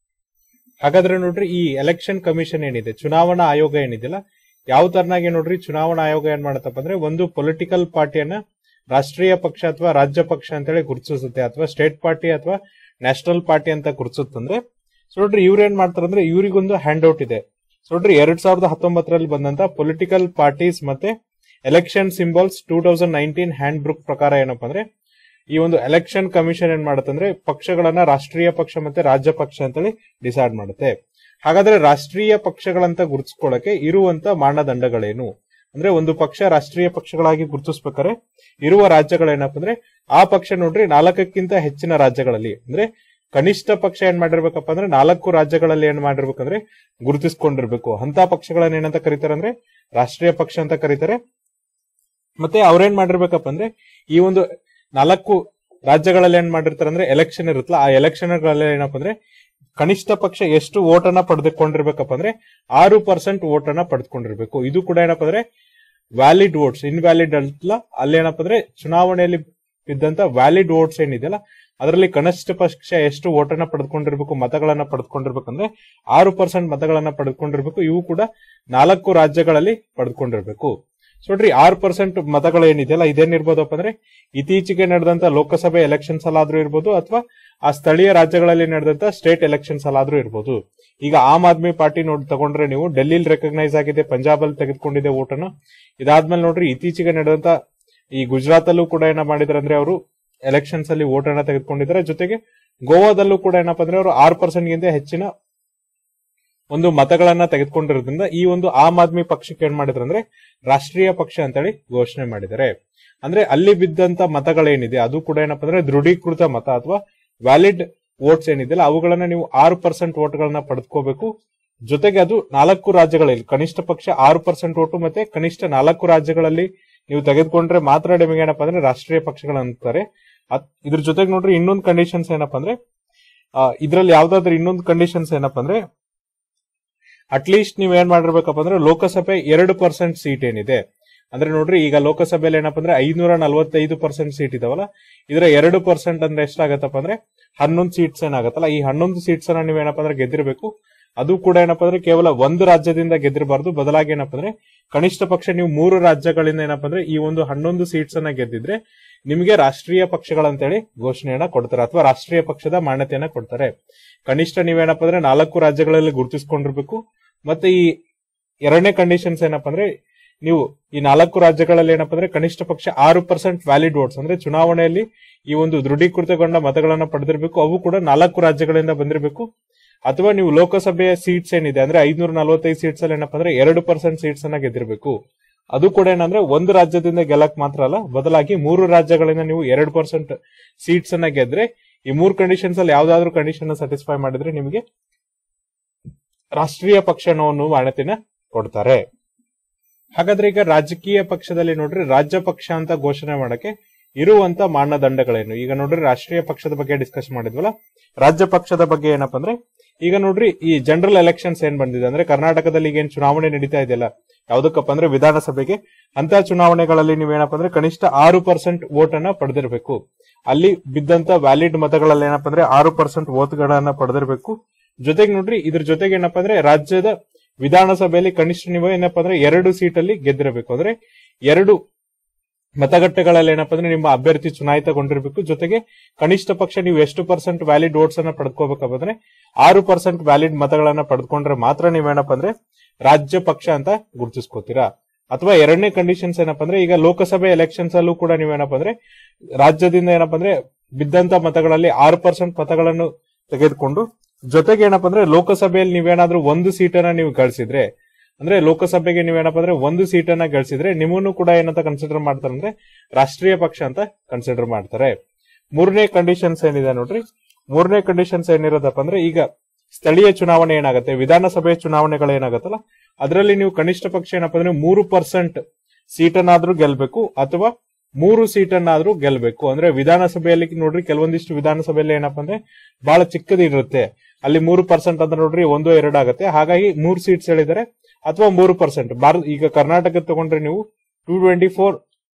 ಹಾಗಾದ್ರೆ ನೋಡ್ರಿ ಈ ಎಲೆಕ್ಷನ್ ಕಮಿಷನ್ ಏನಿದೆ ಚುನಾವಣಾ ಆಯೋಗ ಏನಿದೆಯಲ್ಲ ಯಾವ ತರನಾಗಿ ನೋಡ್ರಿ ಚುನಾವಣಾ ಆಯೋಗ ಏನ್ ಮಾಡತ್ತಪ್ಪ ಅಂದ್ರೆ ಒಂದು ಪೊಲಿಟಿಕಲ್ ಪಾರ್ಟಿಯನ್ನ ರಾಷ್ಟ್ರೀಯ ಪಕ್ಷ ಅಥವಾ ರಾಜ್ಯ ಪಕ್ಷ ಅಂತೇಳಿ ಗುರುತಿಸುತ್ತೆ ಅಥವಾ ಸ್ಟೇಟ್ ಪಾರ್ಟಿ ಅಥವಾ ನ್ಯಾಷನಲ್ ಪಾರ್ಟಿ ಅಂತ ಗುರುತಿಸುತ್ತಂದ್ರೆ ಸೊ ನೋಡ್ರಿ ಇವ್ರು ಏನ್ ಮಾಡ್ತಾರಂದ್ರೆ ಇವ್ರಿಗೊಂದು ಹ್ಯಾಂಡ್ ಔಟ್ ಇದೆ ಸೊ ನೋಡ್ರಿ ಎರಡ್ ಸಾವಿರದ ಹತ್ತೊಂಬತ್ತರಲ್ಲಿ ಬಂದಂತ ಪೊಲಿಟಿಕಲ್ ಪಾರ್ಟೀಸ್ ಮತ್ತೆ election symbols two thousand nineteen handbook ಪ್ರಕಾರ ಏನಪ್ಪಾ ಅಂದ್ರೆ ಈ ಒಂದು ಎಲೆಕ್ಷನ್ ಕಮಿಷನ್ ಏನ್ ಮಾಡುತ್ತಂದ್ರೆ ಪಕ್ಷಗಳನ್ನ ರಾಷ್ಟ್ರೀಯ ಪಕ್ಷ ಮತ್ತೆ ರಾಜ್ಯ ಪಕ್ಷ ಅಂತೇಳಿ ಡಿಸೈಡ್ ಮಾಡುತ್ತೆ ಹಾಗಾದ್ರೆ ರಾಷ್ಟ್ರೀಯ ಪಕ್ಷಗಳಂತ ಗುರುತಿಸ್ಕೊಳ್ಳಕ್ಕೆ ಇರುವಂತ ಮಾನದಂಡಗಳೇನು ಅಂದ್ರೆ ಒಂದು ಪಕ್ಷ ರಾಷ್ಟ್ರೀಯ ಪಕ್ಷಗಳಾಗಿ ಗುರುತಿಸ್ಬೇಕಾದ್ರೆ ಇರುವ ರಾಜ್ಯಗಳೇನಪ್ಪ ಅಂದ್ರೆ ಆ ಪಕ್ಷ ನೋಡ್ರಿ ನಾಲ್ಕಕ್ಕಿಂತ ಹೆಚ್ಚಿನ ರಾಜ್ಯಗಳಲ್ಲಿ ಅಂದ್ರೆ ಕನಿಷ್ಠ ಪಕ್ಷ ಏನ್ ಮಾಡಿರ್ಬೇಕಪ್ಪ ಅಂದ್ರೆ ನಾಲ್ಕು ರಾಜ್ಯಗಳಲ್ಲಿ ಏನ್ ಮಾಡಿರ್ಬೇಕಂದ್ರೆ ಗುರುತಿಸ್ಕೊಂಡಿರ್ಬೇಕು ಅಂತ ಪಕ್ಷಗಳನ್ನ ಏನಂತ ಕರೀತಾರೆ ಅಂದ್ರೆ ರಾಷ್ಟ್ರೀಯ ಪಕ್ಷ ಅಂತ ಕರೀತಾರೆ ಮತ್ತೆ ಅವ್ರೇನ್ ಮಾಡಿರ್ಬೇಕಪ್ಪ ಅಂದ್ರೆ ಈ ಒಂದು ನಾಲ್ಕು ರಾಜ್ಯಗಳಲ್ಲಿ ಏನ್ ಮಾಡಿರ್ತಾರೆ ಅಂದ್ರೆ ಎಲೆಕ್ಷನ್ ಇರುತ್ತಲ್ಲ ಆ ಎಲೆಕ್ಷನ್ ಗಳಲ್ಲಿ ಏನಪ್ಪ ಅಂದ್ರೆ ಕನಿಷ್ಠ ಪಕ್ಷ ಎಷ್ಟು ಓಟನ್ನ ಪಡೆದುಕೊಂಡಿರ್ಬೇಕಪ್ಪ ಅಂದ್ರೆ ಆರು ಪರ್ಸೆಂಟ್ ಓಟನ್ನ ಪಡೆದುಕೊಂಡಿರ್ಬೇಕು ಇದು ಕೂಡ ಏನಪ್ಪ ಅಂದ್ರೆ ವ್ಯಾಲಿಡ್ ವೋಟ್ಸ್ ಇನ್ವ್ಯಾಲಿಡ್ ಅಲ್ಲ ಅಲ್ಲೇನಪ್ಪ ಅಂದ್ರೆ ಚುನಾವಣೆಯಲ್ಲಿ ಬಿದ್ದಂತ ವ್ಯಾಲಿಡ್ ವೋಟ್ಸ್ ಏನಿದೆಯಲ್ಲ ಅದರಲ್ಲಿ ಕನಿಷ್ಠ ಪಕ್ಷ ಎಷ್ಟು ಓಟನ್ನ ಪಡೆದುಕೊಂಡಿರ್ಬೇಕು ಮತಗಳನ್ನ ಪಡೆದುಕೊಂಡಿರ್ಬೇಕಂದ್ರೆ ಆರು ಪರ್ಸೆಂಟ್ ಮತಗಳನ್ನ ಪಡೆದುಕೊಂಡಿರ್ಬೇಕು ಇವು ಕೂಡ ನಾಲ್ಕು ರಾಜ್ಯಗಳಲ್ಲಿ ಪಡೆದುಕೊಂಡಿರ್ಬೇಕು ಸೊ ನೋಡ್ರಿ ಆರು ಪರ್ಸೆಂಟ್ ಮತಗಳು ಏನಿದೆಯಲ್ಲ ಇದೇನಿರ್ಬೋದಪ್ಪ ಅಂದ್ರೆ ಇತ್ತೀಚೆಗೆ ನಡೆದಂತ ಲೋಕಸಭೆ ಎಲೆಕ್ಷನ್ಸ್ ಅಲ್ಲಾದ್ರೂ ಇರ್ಬೋದು ಅಥವಾ ಆ ಸ್ಥಳೀಯ ರಾಜ್ಯಗಳಲ್ಲಿ ನಡೆದಂತ ಸ್ಟೇಟ್ ಎಲೆಕ್ಷನ್ಸ್ ಅಲ್ಲಾದ್ರೂ ಇರ್ಬೋದು ಈಗ ಆಮ್ ಆದ್ಮಿ ಪಾರ್ಟಿ ನೋಡಿ ತಗೊಂಡ್ರೆ ನೀವು ಡೆಲ್ಲಿಲಿ ರೆಕಗ್ನೈಸ್ ಆಗಿದೆ ಪಂಜಾಬ್ ಅಲ್ಲಿ ತೆಗೆದುಕೊಂಡಿದೆ ಓಟನ್ನ ಇದಾದ್ಮೇಲೆ ನೋಡ್ರಿ ಇತ್ತೀಚೆಗೆ ನಡೆದಂತ ಈ ಗುಜರಾತ್ ಅಲ್ಲೂ ಕೂಡ ಏನ ಮಾಡಿದ್ರೆ ಅಂದ್ರೆ ಅವರು ಎಲೆಕ್ಷನ್ಸ್ ಅಲ್ಲಿ ಓಟನ್ನ ತೆಗೆದುಕೊಂಡಿದ್ದಾರೆ ಜೊತೆಗೆ ಗೋವಾದಲ್ಲೂ ಕೂಡ ಏನಪ್ಪಾ ಅಂದ್ರೆ ಅವರು ಆರು ಪರ್ಸೆಂಟ್ ಗಿಂತ ಹೆಚ್ಚಿನ ಒಂದು ಮತಗಳನ್ನ ತೆಗೆದುಕೊಂಡಿರೋದ್ರಿಂದ ಈ ಒಂದು ಆಮ್ ಆದ್ಮಿ ಪಕ್ಷಕ್ಕೆ ಏನ್ ಮಾಡಿದ್ರು ಅಂದ್ರೆ ರಾಷ್ಟ್ರೀಯ ಪಕ್ಷ ಅಂತೇಳಿ ಘೋಷಣೆ ಮಾಡಿದ್ದಾರೆ ಅಂದ್ರೆ ಅಲ್ಲಿ ಬಿದ್ದಂತ ಮತಗಳೇನಿದೆ ಅದು ಕೂಡ ಏನಪ್ಪಾ ಅಂದ್ರೆ ದೃಢೀಕೃತ ಮತ ಅಥವಾ ವ್ಯಾಲಿಡ್ ವೋಟ್ಸ್ ಏನಿದೆಯಲ್ಲ ಅವುಗಳನ್ನ ನೀವು ಆರು ಪರ್ಸೆಂಟ್ ವೋಟ್ಗಳನ್ನ ಪಡೆದುಕೋಬೇಕು ಜೊತೆಗೆ ಅದು ನಾಲ್ಕು ರಾಜ್ಯಗಳಲ್ಲಿ ಕನಿಷ್ಠ ಪಕ್ಷ ಆರು ಪರ್ಸೆಂಟ್ ಓಟು ಮತ್ತೆ ಕನಿಷ್ಠ ನಾಲ್ಕು ರಾಜ್ಯಗಳಲ್ಲಿ ನೀವು ತೆಗೆದುಕೊಂಡ್ರೆ ಮಾತ್ರ ನಿಮಗೆ ಏನಪ್ಪಾ ಅಂದ್ರೆ ರಾಷ್ಟ್ರೀಯ ಪಕ್ಷಗಳು ಅಂತಾರೆ ಅದ್- ಇದ್ರ ಜೊತೆಗೆ ನೋಡ್ರಿ ಇನ್ನೊಂದು ಕಂಡೀಷನ್ಸ್ ಏನಪ್ಪಾ ಅಂದ್ರೆ ಇದ್ರಲ್ಲಿ ಯಾವ್ದಾದ್ರು ಇನ್ನೊಂದು ಕಂಡೀಷನ್ಸ್ ಏನಪ್ಪಾ ಅಂದ್ರೆ ಅಟ್ಲೀಸ್ಟ್ ನೀವ್ ಏನ್ ಮಾಡಿರ್ಬೇಕಪ್ಪ ಅಂದ್ರೆ ಲೋಕಸಭೆ ಎರಡು ಪರ್ಸೆಂಟ್ ಸೀಟ್ ಏನಿದೆ ಅಂದ್ರೆ ನೋಡ್ರಿ ಈಗ ಲೋಕಸಭೆಯಲ್ಲಿ ಏನಪ್ಪಾ ಅಂದ್ರೆ ಐನೂರ ನಲವತ್ತೈದು ಪರ್ಸೆಂಟ್ ಸೀಟ್ ಇದಾವಲ್ಲ ಇದರ ಎರಡು ಪರ್ಸೆಂಟ್ ಅಂದ್ರೆ ಎಷ್ಟಾಗತ್ತಪ್ಪ ಅಂದ್ರೆ ಹನ್ನೊಂದು ಸೀಟ್ಸ್ ಏನಾಗತ್ತಲ್ಲ ಈ ಹನ್ನೊಂದು ಸೀಟ್ಸ್ ಅನ್ನ ನೀವ್ ಏನಪ್ಪಾ ಅಂದ್ರೆ ಗೆದ್ದಿರ್ಬೇಕು ಅದು ಕೂಡ ಏನಪ್ಪಾ ಅಂದ್ರೆ ಕೇವಲ ಒಂದು ರಾಜ್ಯದಿಂದ ಗೆದ್ದಿರಬಾರ್ದು ಬದಲಾಗಿ ಏನಪ್ಪಾ ಅಂದ್ರೆ ಕನಿಷ್ಠ ಪಕ್ಷ ನೀವು ಮೂರು ರಾಜ್ಯಗಳಿಂದ ಏನಪ್ಪಾ ಅಂದ್ರೆ ಈ ಒಂದು ಹನ್ನೊಂದು ಸೀಟ್ಸ್ ಅನ್ನ ಗೆದ್ದಿದ್ರೆ ನಿಮಗೆ ರಾಷ್ಟ್ರೀಯ ಪಕ್ಷಗಳಂತೇಳಿ ಘೋಷಣೆಯನ್ನ ಕೊಡ್ತಾರೆ ಅಥವಾ ರಾಷ್ಟ್ರೀಯ ಪಕ್ಷದ ಮಾನ್ಯತೆಯನ್ನ ಕೊಡ್ತಾರೆ ಕನಿಷ್ಠ ನೀವೇನಪ್ಪ ಅಂದ್ರೆ ನಾಲ್ಕು ರಾಜ್ಯಗಳಲ್ಲಿ ಗುರುತಿಸ್ಕೊಂಡಿರ್ಬೇಕು ಮತ್ತೆ ಈ ಎರಡನೇ ಕಂಡೀಷನ್ಸ್ ಏನಪ್ಪಾ ಅಂದ್ರೆ ನೀವು ಈ ನಾಲ್ಕು ರಾಜ್ಯಗಳಲ್ಲಿ ಏನಪ್ಪಾ ಅಂದ್ರೆ ಕನಿಷ್ಠ ಪಕ್ಷ ಆರು ಪರ್ಸೆಂಟ್ ವ್ಯಾಲಿಡ್ ವೋಟ್ಸ್ ಅಂದ್ರೆ ಚುನಾವಣೆಯಲ್ಲಿ ಈ ಒಂದು ದೃಢೀಕೃತಗೊಂಡ ಮತಗಳನ್ನ ಪಡೆದಿರಬೇಕು ಅವು ಕೂಡ ನಾಲ್ಕು ರಾಜ್ಯಗಳಿಂದ ಬಂದಿರಬೇಕು ಅಥವಾ ನೀವು ಲೋಕಸಭೆಯ ಸೀಟ್ಸ್ ಏನಿದೆ ಅಂದ್ರೆ ಐದ್ನೂರ ನಲವತ್ತೈದು ಸೀಟ್ಸ್ ಅಲ್ಲಿ ಏನಪ್ಪಾ ಅಂದ್ರೆ ಎರಡು ಪರ್ಸೆಂಟ್ ಸೀಟ್ಸ್ ಅನ್ನ ಗೆದ್ದಿರಬೇಕು ಅದು ಕೂಡ ಏನಂದ್ರೆ ಒಂದು ರಾಜ್ಯದಿಂದ ಗೆಲ್ಲಕ್ ಮಾತ್ರ ಅಲ್ಲ ಬದಲಾಗಿ ಮೂರು ರಾಜ್ಯಗಳಿಂದ ನೀವು ಎರಡು ಪರ್ಸೆಂಟ್ ಸೀಟ್ಸ್ ಅನ್ನ ಗೆದ್ರೆ ಈ ಮೂರು ಕಂಡೀಷನ್ಸ್ ಅಲ್ಲಿ ಯಾವ್ದಾದ್ರು ಕಂಡೀಷನ್ ಸ್ಯಾಟಿಸ್ಫೈ ಮಾಡಿದ್ರೆ ನಿಮಗೆ ರಾಷ್ಟ್ರೀಯ ಪಕ್ಷ ಅನ್ನೋ ಮಾನ್ಯತೆನ ಕೊಡ್ತಾರೆ ಹಾಗಾದ್ರೆ ಈಗ ರಾಜಕೀಯ ಪಕ್ಷದಲ್ಲಿ ನೋಡ್ರಿ ರಾಜ್ಯ ಪಕ್ಷ ಅಂತ ಘೋಷಣೆ ಮಾಡಕ್ಕೆ ಇರುವಂತ ಮಾನದಂಡಗಳೇನು ಈಗ ನೋಡ್ರಿ ರಾಷ್ಟ್ರೀಯ ಪಕ್ಷದ ಬಗ್ಗೆ ಡಿಸ್ಕಸ್ ಮಾಡಿದ್ವಲ್ಲ ರಾಜ್ಯ ಪಕ್ಷದ ಬಗ್ಗೆ ಏನಪ್ಪಾ ಅಂದ್ರೆ ಈಗ ನೋಡ್ರಿ ಈ ಜನರಲ್ ಎಲೆಕ್ಷನ್ಸ್ ಏನ್ ಬಂದಿದೆ ಅಂದ್ರೆ ಕರ್ನಾಟಕದಲ್ಲಿ ಈಗ ಏನ್ ಚುನಾವಣೆ ನಡೀತಾ ಇದೆಯಲ್ಲ ಯಾವ್ದಕ್ಕಪ್ಪ ಅಂದ್ರೆ ವಿಧಾನಸಭೆಗೆ ಅಂತ ಚುನಾವಣೆಗಳಲ್ಲಿ ನೀವೇನಪ್ಪ ಅಂದ್ರೆ ಕನಿಷ್ಠ ಆರು ಪರ್ಸೆಂಟ್ ವೋಟ್ ಅನ್ನ ಪಡೆದಿರಬೇಕು ಅಲ್ಲಿ ಬಿದ್ದಂತ ವ್ಯಾಲಿಡ್ ಮತಗಳಲ್ಲಿ ಏನಪ್ಪಾ ಅಂದ್ರೆ ಆರು ಪರ್ಸೆಂಟ್ ಗಳನ್ನ ಪಡೆದಿರಬೇಕು ಜೊತೆಗೆ ನೋಡ್ರಿ ಇದ್ರ ಜೊತೆಗೆ ಏನಪ್ಪಾ ಅಂದ್ರೆ ರಾಜ್ಯದ ವಿಧಾನಸಭೆಯಲ್ಲಿ ಕನಿಷ್ಠ ನೀವು ಏನಪ್ಪಾ ಅಂದ್ರೆ ಎರಡು ಸೀಟಲ್ಲಿ ಗೆದ್ದಿರಬೇಕು ಅಂದ್ರೆ ಎರಡು ಮತಗಟ್ಟೆಗಳಲ್ಲಿ ಏನಪ್ಪಾ ಅಂದ್ರೆ ನಿಮ್ಮ ಅಭ್ಯರ್ಥಿ ಚುನಾಯಿತಗೊಂಡಿರ್ಬೇಕು ಜೊತೆಗೆ ಕನಿಷ್ಠ ಪಕ್ಷ ನೀವು ಎಷ್ಟು ಪರ್ಸೆಂಟ್ ವ್ಯಾಲಿಡ್ ವೋಟ್ಸ್ ಅನ್ನ ಪಡೆದುಕೋಬೇಕಪ್ಪ ಅಂದ್ರೆ ಆರು ಪರ್ಸೆಂಟ್ ವ್ಯಾಲಿಡ್ ಮತಗಳನ್ನ ಪಡೆದುಕೊಂಡ್ರೆ ಮಾತ್ರ ನೀವೇನಪ್ಪ ಅಂದ್ರೆ ರಾಜ್ಯ ಪಕ್ಷ ಅಂತ ಗುರುತಿಸ್ಕೋತೀರಾ ಅಥವಾ ಎರಡನೇ ಕಂಡೀಷನ್ಸ್ ಏನಪ್ಪಾ ಅಂದ್ರೆ ಈಗ ಲೋಕಸಭೆ ಎಲೆಕ್ಷನ್ಸ್ ಅಲ್ಲೂ ಕೂಡ ನೀವೇನಪ್ಪ ಅಂದ್ರೆ ರಾಜ್ಯದಿಂದ ಏನಪ್ಪಾ ಅಂದ್ರೆ ಬಿದ್ದಂತ ಮತಗಳಲ್ಲಿ ಆರು ಪರ್ಸೆಂಟ್ ಮತಗಳನ್ನು ತೆಗೆದುಕೊಂಡು ಜೊತೆಗೆ ಏನಪ್ಪಾ ಅಂದ್ರೆ ಲೋಕಸಭೆಯಲ್ಲಿ ನೀವೇನಾದ್ರೂ ಒಂದು ಸೀಟನ್ನ ನೀವು ಗಳಿಸಿದ್ರೆ ಅಂದ್ರೆ ಲೋಕಸಭೆಗೆ ನೀವೇನಪ್ಪ ಅಂದ್ರೆ ಒಂದು ಸೀಟನ್ನ ಗಳಿಸಿದ್ರೆ ನಿಮ್ಮನ್ನು ಕೂಡ ಏನಂತ ಕನ್ಸಿಡರ್ ಮಾಡ್ತಾರೆ ಅಂದ್ರೆ ರಾಷ್ಟ್ರೀಯ ಪಕ್ಷ ಅಂತ ಕನ್ಸಿಡರ್ ಮಾಡ್ತಾರೆ ಮೂರನೇ ಕಂಡೀಷನ್ಸ್ ಏನಿದೆ ನೋಡ್ರಿ ಮೂರನೇ ಕಂಡೀಷನ್ಸ್ ಏನಿರೋದಪ್ಪ ಅಂದ್ರೆ ಈಗ ಸ್ಥಳೀಯ ಚುನಾವಣೆ ಏನಾಗುತ್ತೆ ವಿಧಾನಸಭೆ ಚುನಾವಣೆಗಳು ಏನಾಗತ್ತಲ್ಲ ಅದರಲ್ಲಿ ನೀವು ಕನಿಷ್ಠ ಪಕ್ಷ ಏನಪ್ಪಾ ಅಂದ್ರೆ ಮೂರು ಪರ್ಸೆಂಟ್ ಸೀಟನ್ನಾದ್ರೂ ಗೆಲ್ಬೇಕು ಅಥವಾ ಮೂರು ಸೀಟನ್ನಾದ್ರೂ ಗೆಲ್ಬೇಕು ಅಂದ್ರೆ ವಿಧಾನಸಭೆಯಲ್ಲಿ ನೋಡ್ರಿ ಕೆಲವೊಂದಿಷ್ಟು ವಿಧಾನಸಭೆಯಲ್ಲಿ ಏನಪ್ಪಾ ಅಂದ್ರೆ ಬಹಳ ಚಿಕ್ಕದಿರುತ್ತೆ ಅಲ್ಲಿ ಮೂರು ಪರ್ಸೆಂಟ್ ಅಂತ ನೋಡ್ರಿ ಒಂದು ಎರಡು ಆಗುತ್ತೆ ಹಾಗಾಗಿ ಮೂರು ಸೀಟ್ಸ್ ಹೇಳಿದರೆ ಅಥವಾ ಮೂರು ಪರ್ಸೆಂಟ್ ಭಾರತ ಈಗ ಕರ್ನಾಟಕ ತಗೊಂಡ್ರೆ ನೀವು ಟೂ ಟ್ವೆಂಟಿ ಫೋರ್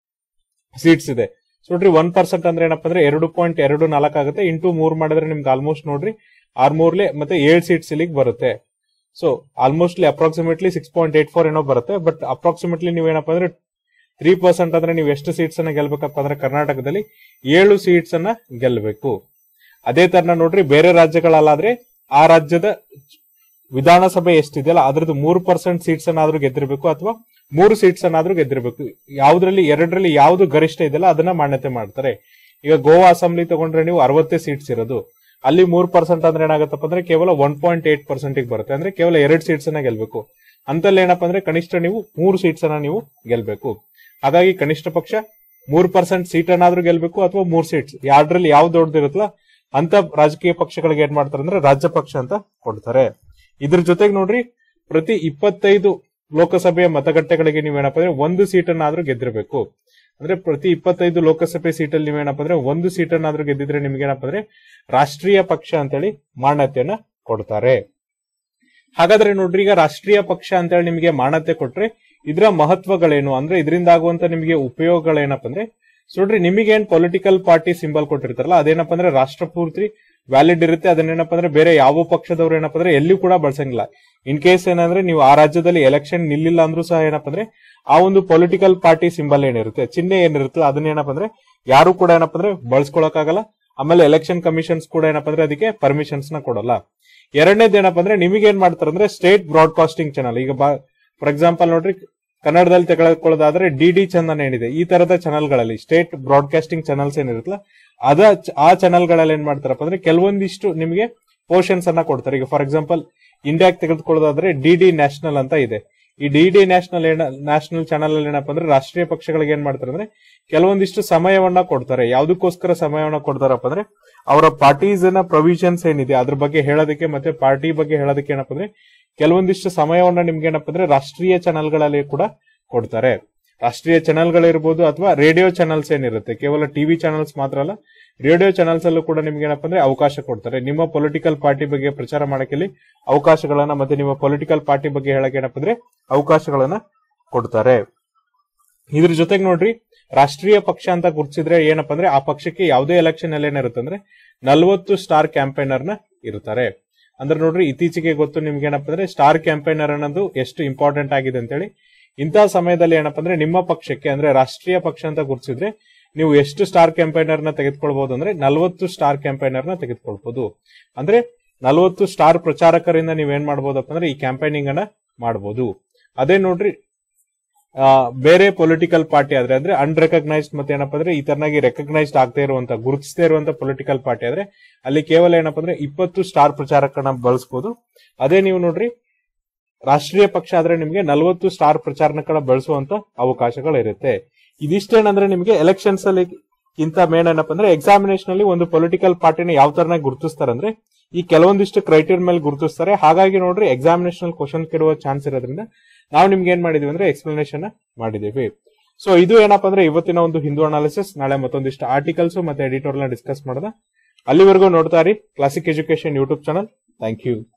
ಸೀಟ್ಸ್ ಇದೆ ಸೊ ನೋಡ್ರಿ ಒನ್ ಪರ್ಸೆಂಟ್ ಅಂದ್ರೆ ಏನಪ್ಪಾ ಅಂದ್ರೆ ಎರಡು ಪಾಯಿಂಟ್ ಎರಡು ನಾಲ್ಕು ಆಗುತ್ತೆ ಇಂಟು ಮೂರ್ ಮಾಡಿದ್ರೆ ನಿಮ್ಗೆ ಆಲ್ಮೋಸ್ಟ್ ನೋಡ್ರಿ ಆರ್ಮೂರ್ಲೆ ಮತ್ತೆ ಏಳು ಸೀಟ್ಸ್ ಇಲ್ಲಿಗೆ ಬರುತ್ತೆ so almostly approximately six point eight four ಏನೋ ಬರುತ್ತೆ ಬಟ್ ಅಪ್ರಾಕ್ಸಿಮೇಟ್ಲಿ ನೀವು ಏನಪ್ಪಾ ಅಂದ್ರೆ ತ್ರೀ ಪರ್ಸೆಂಟ್ ಅಂದ್ರೆ ನೀವು ಎಷ್ಟು ಸೀಟ್ಸ್ ಅನ್ನ ಗೆಲ್ಬೇಕಪ್ಪ ಅಂದ್ರೆ ಕರ್ನಾಟಕದಲ್ಲಿ ಏಳು ಸೀಟ್ಸ್ ಅನ್ನ ಗೆಲ್ಬೇಕು ಅದೇ ತರ ನೋಡ್ರಿ ಬೇರೆ ರಾಜ್ಯಗಳಲ್ಲಾದ್ರೆ ಆ ರಾಜ್ಯದ ವಿಧಾನಸಭೆ ಎಷ್ಟಿದೆಯಲ್ಲ ಅದ್ರದ್ದು ಮೂರು ಪರ್ಸೆಂಟ್ ಸೀಟ್ಸ್ ಅನ್ನಾದ್ರೂ ಗೆದ್ದಿರ್ಬೇಕು ಅಥವಾ ಮೂರು ಸೀಟ್ಸ್ ಅನ್ನಾದ್ರೂ ಗೆದ್ದಿರ್ಬೇಕು ಯಾವ್ದ್ರಲ್ಲಿ ಎರಡರಲ್ಲಿ ಯಾವ್ದು ಗರಿಷ್ಠ ಇದೆಯಲ್ಲ ಅದನ್ನ ಮಾನ್ಯತೆ ಮಾಡ್ತಾರೆ ಈಗ ಗೋವಾ ಅಸೆಂಬ್ಲಿ ತಗೊಂಡ್ರೆ ನೀವು ಅರವತ್ತೇ ಸೀಟ್ಸ್ ಇರೋದು ಅಲ್ಲಿ ಮೂರ್ ಪರ್ಸೆಂಟ್ ಅಂದ್ರೆ ಏನಾಗತ್ತಪ್ಪ ಅಂದ್ರೆ ಕೇವಲ ಒನ್ ಪಾಯಿಂಟ್ ಏಟ್ ಪರ್ಸೆಂಟ್ ಬರುತ್ತೆ ಅಂದ್ರೆ ಕೇವಲ ಎರಡ್ ಸೀಟ್ಸ್ ಅನ್ನ ಗೆಲ್ಬೇಕು ಅಂತಲ್ಲಿ ಏನಪ್ಪಾ ಅಂದ್ರೆ ಕನಿಷ್ಠ ನೀವು ಮೂರು ಸೀಟ್ಸ್ ಅನ್ನ ನೀವು ಗೆಲ್ಬೇಕು ಹಾಗಾಗಿ ಕನಿಷ್ಠ ಪಕ್ಷ ಮೂರ್ ಪರ್ಸೆಂಟ್ ಸೀಟ್ ಅನ್ನಾದ್ರೂ ಗೆಲ್ಬೇಕು ಅಥವಾ ಮೂರ್ ಸೀಟ್ಸ್ ಯಾವ್ದ್ರಲ್ಲಿ ಯಾವ್ದು ದೊಡ್ಡದಿರುತ್ತಲ್ಲ ಅಂತ ರಾಜಕೀಯ ಪಕ್ಷಗಳಿಗೆ ಏನ್ ಮಾಡ್ತಾರೆ ಅಂದ್ರೆ ರಾಜ್ಯ ಪಕ್ಷ ಅಂತ ಕೊಡ್ತಾರೆ ಇದ್ರ ಜೊತೆಗೆ ನೋಡ್ರಿ ಪ್ರತಿ ಇಪ್ಪತ್ತೈದು ಲೋಕಸಭೆಯ ಮತಗಟ್ಟೆಗಳಿಗೆ ನೀವೇನಪ್ಪ ಅಂದ್ರೆ ಒಂದು ಸೀಟನ್ನಾದ್ರೂ ಗೆದ್ದಿರಬೇಕು ಅಂದ್ರೆ ಪ್ರತಿ ಇಪ್ಪತ್ತೈದು ಲೋಕಸಭೆ ಸೀಟಲ್ಲಿ ನೀವೇನಪ್ಪ ಅಂದ್ರೆ ಒಂದು ಸೀಟನ್ನಾದ್ರೂ ಗೆದ್ದಿದ್ರೆ ನಿಮ್ಗೆ ಏನಪ್ಪ ಅಂದ್ರೆ ರಾಷ್ಟ್ರೀಯ ಪಕ್ಷ ಅಂತೇಳಿ ಮಾನ್ಯತೆಯನ್ನ ಕೊಡ್ತಾರೆ ಹಾಗಾದ್ರೆ ನೋಡ್ರಿ ಈಗ ರಾಷ್ಟ್ರೀಯ ಪಕ್ಷ ಅಂತೇಳಿ ನಿಮಗೆ ಮಾನ್ಯತೆ ಕೊಟ್ರೆ ಇದರ ಮಹತ್ವಗಳೇನು ಅಂದ್ರೆ ಇದರಿಂದ ಆಗುವಂತ ನಿಮಗೆ ಉಪಯೋಗಗಳೇನಪ್ಪ ಅಂದ್ರೆ ಸೊ ನೋಡ್ರಿ ನಿಮಗೇನ್ ಪೊಲಿಟಿಕಲ್ ಪಾರ್ಟಿ ಸಿಂಬಲ್ ಕೊಟ್ಟಿರ್ತಾರಲ್ಲ ಅದೇನಪ್ಪ ಅಂದ್ರೆ ರಾಷ್ಟ್ರ ಪೂರ್ತಿ ವ್ಯಾಲಿಡ್ ಇರುತ್ತೆ ಅದನ್ನೇನಪ್ಪ ಅಂದ್ರೆ ಬೇರೆ ಯಾವ ಪಕ್ಷದವ್ರು ಏನಪ್ಪ ಅಂದ್ರೆ ಎಲ್ಲಿಯೂ ಕೂಡ ಬಳಸಂಗಿಲ್ಲ ಇನ್ ಕೇಸ್ ಏನಂದ್ರೆ ನೀವು ಆ ರಾಜ್ಯದಲ್ಲಿ ಎಲೆಕ್ಷನ್ ನಿಲ್ಲಿಲ್ಲ ಅಂದ್ರೂ ಸಹ ಏನಪ್ಪ ಅಂದ್ರೆ ಆ ಒಂದು ಪೊಲಿಟಿಕಲ್ ಪಾರ್ಟಿ ಸಿಂಬಲ್ ಏನಿರುತ್ತೆ ಚಿಹ್ನೆ ಏನಿರುತ್ತೆ ಅದನ್ನ ಏನಪ್ಪ ಅಂದ್ರೆ ಯಾರು ಕೂಡ ಏನಪ್ಪ ಅಂದ್ರೆ ಬಳಸ್ಕೊಳಕ್ಕಾಗಲ್ಲ ಆಮೇಲೆ ಎಲೆಕ್ಷನ್ ಕಮಿಷನ್ಸ್ ಕೂಡ ಏನಪ್ಪ ಅಂದ್ರೆ ಅದಕ್ಕೆ ಪರ್ಮಿಷನ್ಸ್ ನ ಕೊಡಲ್ಲ ಎರಡನೇದು ಏನಪ್ಪ ಅಂದ್ರೆ ನಿಮಗೆ ಏನ್ ಮಾಡ್ತಾರೆ ಅಂದ್ರೆ ಸ್ಟೇಟ್ ಬ್ರಾಡ್ಕಾಸ್ಟಿಂಗ್ ಚಾನಲ್ ಈಗ ಫಾರ್ ಎಕ್ಸಾಂಪಲ್ ನೋಡ್ರಿ ಕನ್ನಡದಲ್ಲಿ ತೆಗೆದುಕೊಳ್ಳೋದಾದ್ರೆ ಡಿ ಡಿ ಚಂದನ್ ಏನಿದೆ ಈ ತರದ ಚಾನಲ್ಗಳಲ್ಲಿ ಸ್ಟೇಟ್ ಬ್ರಾಡ್ಕಾಸ್ಟಿಂಗ್ ಚಾನಲ್ಸ್ ಏನಿರುತ್ತಲ್ಲ ಅದ ಆ ಚಾನಲ್ಗಳಲ್ಲಿ ಏನ್ ಮಾಡ್ತಾರಪ್ಪ ಅಂದ್ರೆ ಕೆಲವೊಂದಿಷ್ಟು ನಿಮಗೆ ಪೋರ್ಷನ್ಸ್ ಅನ್ನ ಕೊಡ್ತಾರೆ ಈಗ ಫಾರ್ ಎಕ್ಸಾಂಪಲ್ ಇಂಡಿಯಾಕ್ ತೆಗೆದುಕೊಳ್ಳೋದಾದ್ರೆ ಡಿ ಡಿ ನ್ಯಾಷನಲ್ ಅಂತ ಇದೆ ಈ D D national national channel ಅಲ್ಲಿ ಏನಪ್ಪ ಅಂದ್ರೆ ರಾಷ್ಟ್ರೀಯ ಪಕ್ಷಗಳಿಗೆ ಏನ್ ಮಾಡ್ತಾರೆ ಅಂದ್ರೆ ಕೆಲವೊಂದಿಷ್ಟು ಸಮಯವನ್ನ ಕೊಡ್ತಾರೆ ಯಾವ್ದಕ್ಕೋಸ್ಕರ ಸಮಯವನ್ನ ಕೊಡ್ತಾರಪ್ಪ ಅಂದ್ರೆ ಅವರ ಪಾರ್ಟೀಸ್ ನ ಪ್ರೊವಿಷನ್ಸ್ ಏನಿದೆ ಅದ್ರ ಬಗ್ಗೆ ಹೇಳೋದಕ್ಕೆ ಮತ್ತೆ ಪಾರ್ಟಿ ಬಗ್ಗೆ ಹೇಳೋದಕ್ಕೆ ಏನಪ್ಪ ಅಂದ್ರೆ ಕೆಲವೊಂದಿಷ್ಟು ಸಮಯವನ್ನ ನಿಮ್ಗೆ ಏನಪ್ಪ ಅಂದ್ರೆ ರಾಷ್ಟ್ರೀಯ ಚಾನಲ್ಗಳಲ್ಲಿ ಕೂಡ ಕೊಡ್ತಾರೆ ರಾಷ್ಟ್ರೀಯ ಚಾನಲ್ಗಳಿರ್ಬೋದು ಅಥವಾ ರೇಡಿಯೋ ಚಾನಲ್ಸ್ ಏನಿರುತ್ತೆ ಕೇವಲ ಟಿವಿ ಚಾನಲ್ಸ್ ಮಾತ್ರ ಅಲ್ಲ ರೇಡಿಯೋ ಚಾನಲ್ಸ್ ಅಲ್ಲೂ ಕೂಡ ನಿಮ್ಗೆ ಏನಪ್ಪ ಅಂದ್ರೆ ಅವಕಾಶ ಕೊಡ್ತಾರೆ ನಿಮ್ಮ ಪೊಲಿಟಿಕಲ್ ಪಾರ್ಟಿ ಬಗ್ಗೆ ಪ್ರಚಾರ ಮಾಡಕ್ಕೆ ಇಲ್ಲಿ ಅವಕಾಶಗಳನ್ನ ಮತ್ತೆ ನಿಮ್ಮ ಪೊಲಿಟಿಕಲ್ ಪಾರ್ಟಿ ಬಗ್ಗೆ ಹೇಳಕ್ಕೆ ಏನಪ್ಪ ಅಂದ್ರೆ ಅವಕಾಶಗಳನ್ನ ಕೊಡ್ತಾರೆ ಇದ್ರ ಜೊತೆಗೆ ನೋಡ್ರಿ ರಾಷ್ಟ್ರೀಯ ಪಕ್ಷ ಅಂತ ಗುರುತಿಸಿದ್ರೆ ಏನಪ್ಪ ಅಂದ್ರೆ ಆ ಪಕ್ಷಕ್ಕೆ ಯಾವುದೇ ಎಲೆಕ್ಷನ್ ಅಲ್ಲಿ ಏನಿರುತ್ತೆ ಅಂದ್ರೆ ನಲ್ವತ್ತು ಸ್ಟಾರ್ ಕ್ಯಾಂಪೇನರ್ ನ ಇರ್ತಾರೆ ಅಂದ್ರೆ ನೋಡ್ರಿ ಇತ್ತೀಚೆಗೆ ಗೊತ್ತು ನಿಮ್ಗೆ ಏನಪ್ಪ ಅಂದ್ರೆ ಸ್ಟಾರ್ ಕ್ಯಾಂಪೇನರ್ ಅನ್ನೋದು ಎಷ್ಟು ಇಂಪಾರ್ಟೆಂಟ್ ಆಗಿದೆ ಅಂತೇಳಿ ಇಂತಹ ಸಮಯದಲ್ಲಿ ಏನಪ್ಪ ಅಂದ್ರೆ ನಿಮ್ಮ ಪಕ್ಷಕ್ಕೆ ಅಂದ್ರೆ ರಾಷ್ಟ್ರೀಯ ಪಕ್ಷ ಅಂತ ಗುರುತಿಸಿದ್ರೆ ನೀವು ಎಷ್ಟು ಸ್ಟಾರ್ ಕ್ಯಾಂಪೇನರ್ ನ ತೆಗೆದುಕೊಳ್ಬಹುದು ಅಂದ್ರೆ ನಲ್ವತ್ತು ಸ್ಟಾರ್ ಕ್ಯಾಂಪೇನರ್ ನ ತೆಗೆದುಕೊಳ್ಬಹುದು ಅಂದ್ರೆ ನಲ್ವತ್ತು ಸ್ಟಾರ್ ಪ್ರಚಾರಕರಿಂದ ನೀವೇನ್ ಮಾಡ್ಬೋದಪ್ಪ ಅಂದ್ರೆ ಈ ಕ್ಯಾಂಪೇನಿಂಗ್ ಅನ್ನ ಮಾಡಬಹುದು ಅದೇ ನೋಡ್ರಿ ಆ, ಬೇರೆ ಪೊಲಿಟಿಕಲ್ ಪಾರ್ಟಿ ಆದ್ರೆ ಅಂದ್ರೆ ಅನ್ರೆಕಗ್ನೈಸ್ಡ್ ಮತ್ತೆ ಏನಪ್ಪ ಅಂದ್ರೆ ಈ ತರನಾಗಿ ರೆಕಗ್ನೈಸ್ಡ್ ಆಗದೆ ಇರುವಂತ ಗುರುತಿಸದೇ ಇರುವಂತ ಪೊಲಿಟಿಕಲ್ ಪಾರ್ಟಿ ಆದ್ರೆ ಅಲ್ಲಿ ಕೇವಲ ಏನಪ್ಪ ಅಂದ್ರೆ ಇಪ್ಪತ್ತು ಸ್ಟಾರ್ ಪ್ರಚಾರಕನ ಬಳಸಬಹುದು ಅದೇ ನೀವು ನೋಡ್ರಿ ರಾಷ್ಟ್ರೀಯ ಪಕ್ಷ ಆದ್ರೆ ನಿಮಗೆ ನಲವತ್ತು ಸ್ಟಾರ್ ಪ್ರಚಾರಕನ ಬಳಸುವಂತ ಅವಕಾಶಗಳು ಇರುತ್ತೆ ಇದಿಷ್ಟೇನಂದ್ರೆ ನಿಮಗೆ ಎಲೆಕ್ಷನ್ಸ್ ಅಲ್ಲಿ ಇಂತ ಮೇನ್ ಏನಪ್ಪ ಅಂದ್ರೆ ಎಕ್ಸಾಮಿನೇಷನ್ ಅಲ್ಲಿ ಒಂದು ಪೊಲಿಟಿಕಲ್ ಪಾರ್ಟಿನ ಯಾವ ತರನಾಗಿ ಗುರುತಿಸ್ತಾರೆ ಅಂದ್ರೆ ಈ ಕೆಲವೊಂದಿಷ್ಟು ಕ್ರೈಟೀರಿಯಾ ಮೇಲೆ ಗುರುತಿಸ್ತಾರೆ ಹಾಗಾಗಿ ನೋಡ್ರಿ ಎಕ್ಸಾಮಿನೇಷನ್ ಕ್ವಶನ್ ಕೇಳುವ ಚಾನ್ಸ್ ಇರೋದ್ರಿಂದ ನಾವು ನಿಮ್ಗೆ ಏನ್ ಮಾಡಿದೀವಿ ಅಂದ್ರೆ ಎಕ್ಸ್ಪ್ಲನೇಷನ್ ಮಾಡಿದೀವಿ ಸೊ ಇದು ಏನಪ್ಪಾ ಅಂದ್ರೆ ಇವತ್ತಿನ ಒಂದು ಹಿಂದೂ ಅನಾಲಿಸಿಸ್ ನಾಳೆ ಮತ್ತೊಂದಿಷ್ಟು ಆರ್ಟಿಕಲ್ಸ್ ಮತ್ತೆ ಎಡಿಟೋರ್ನ ಡಿಸ್ಕಸ್ ಮಾಡೋಣ ಅಲ್ಲಿವರೆಗೂ ನೋಡ್ತಾ ಇರಿ classic education YouTube channel thank you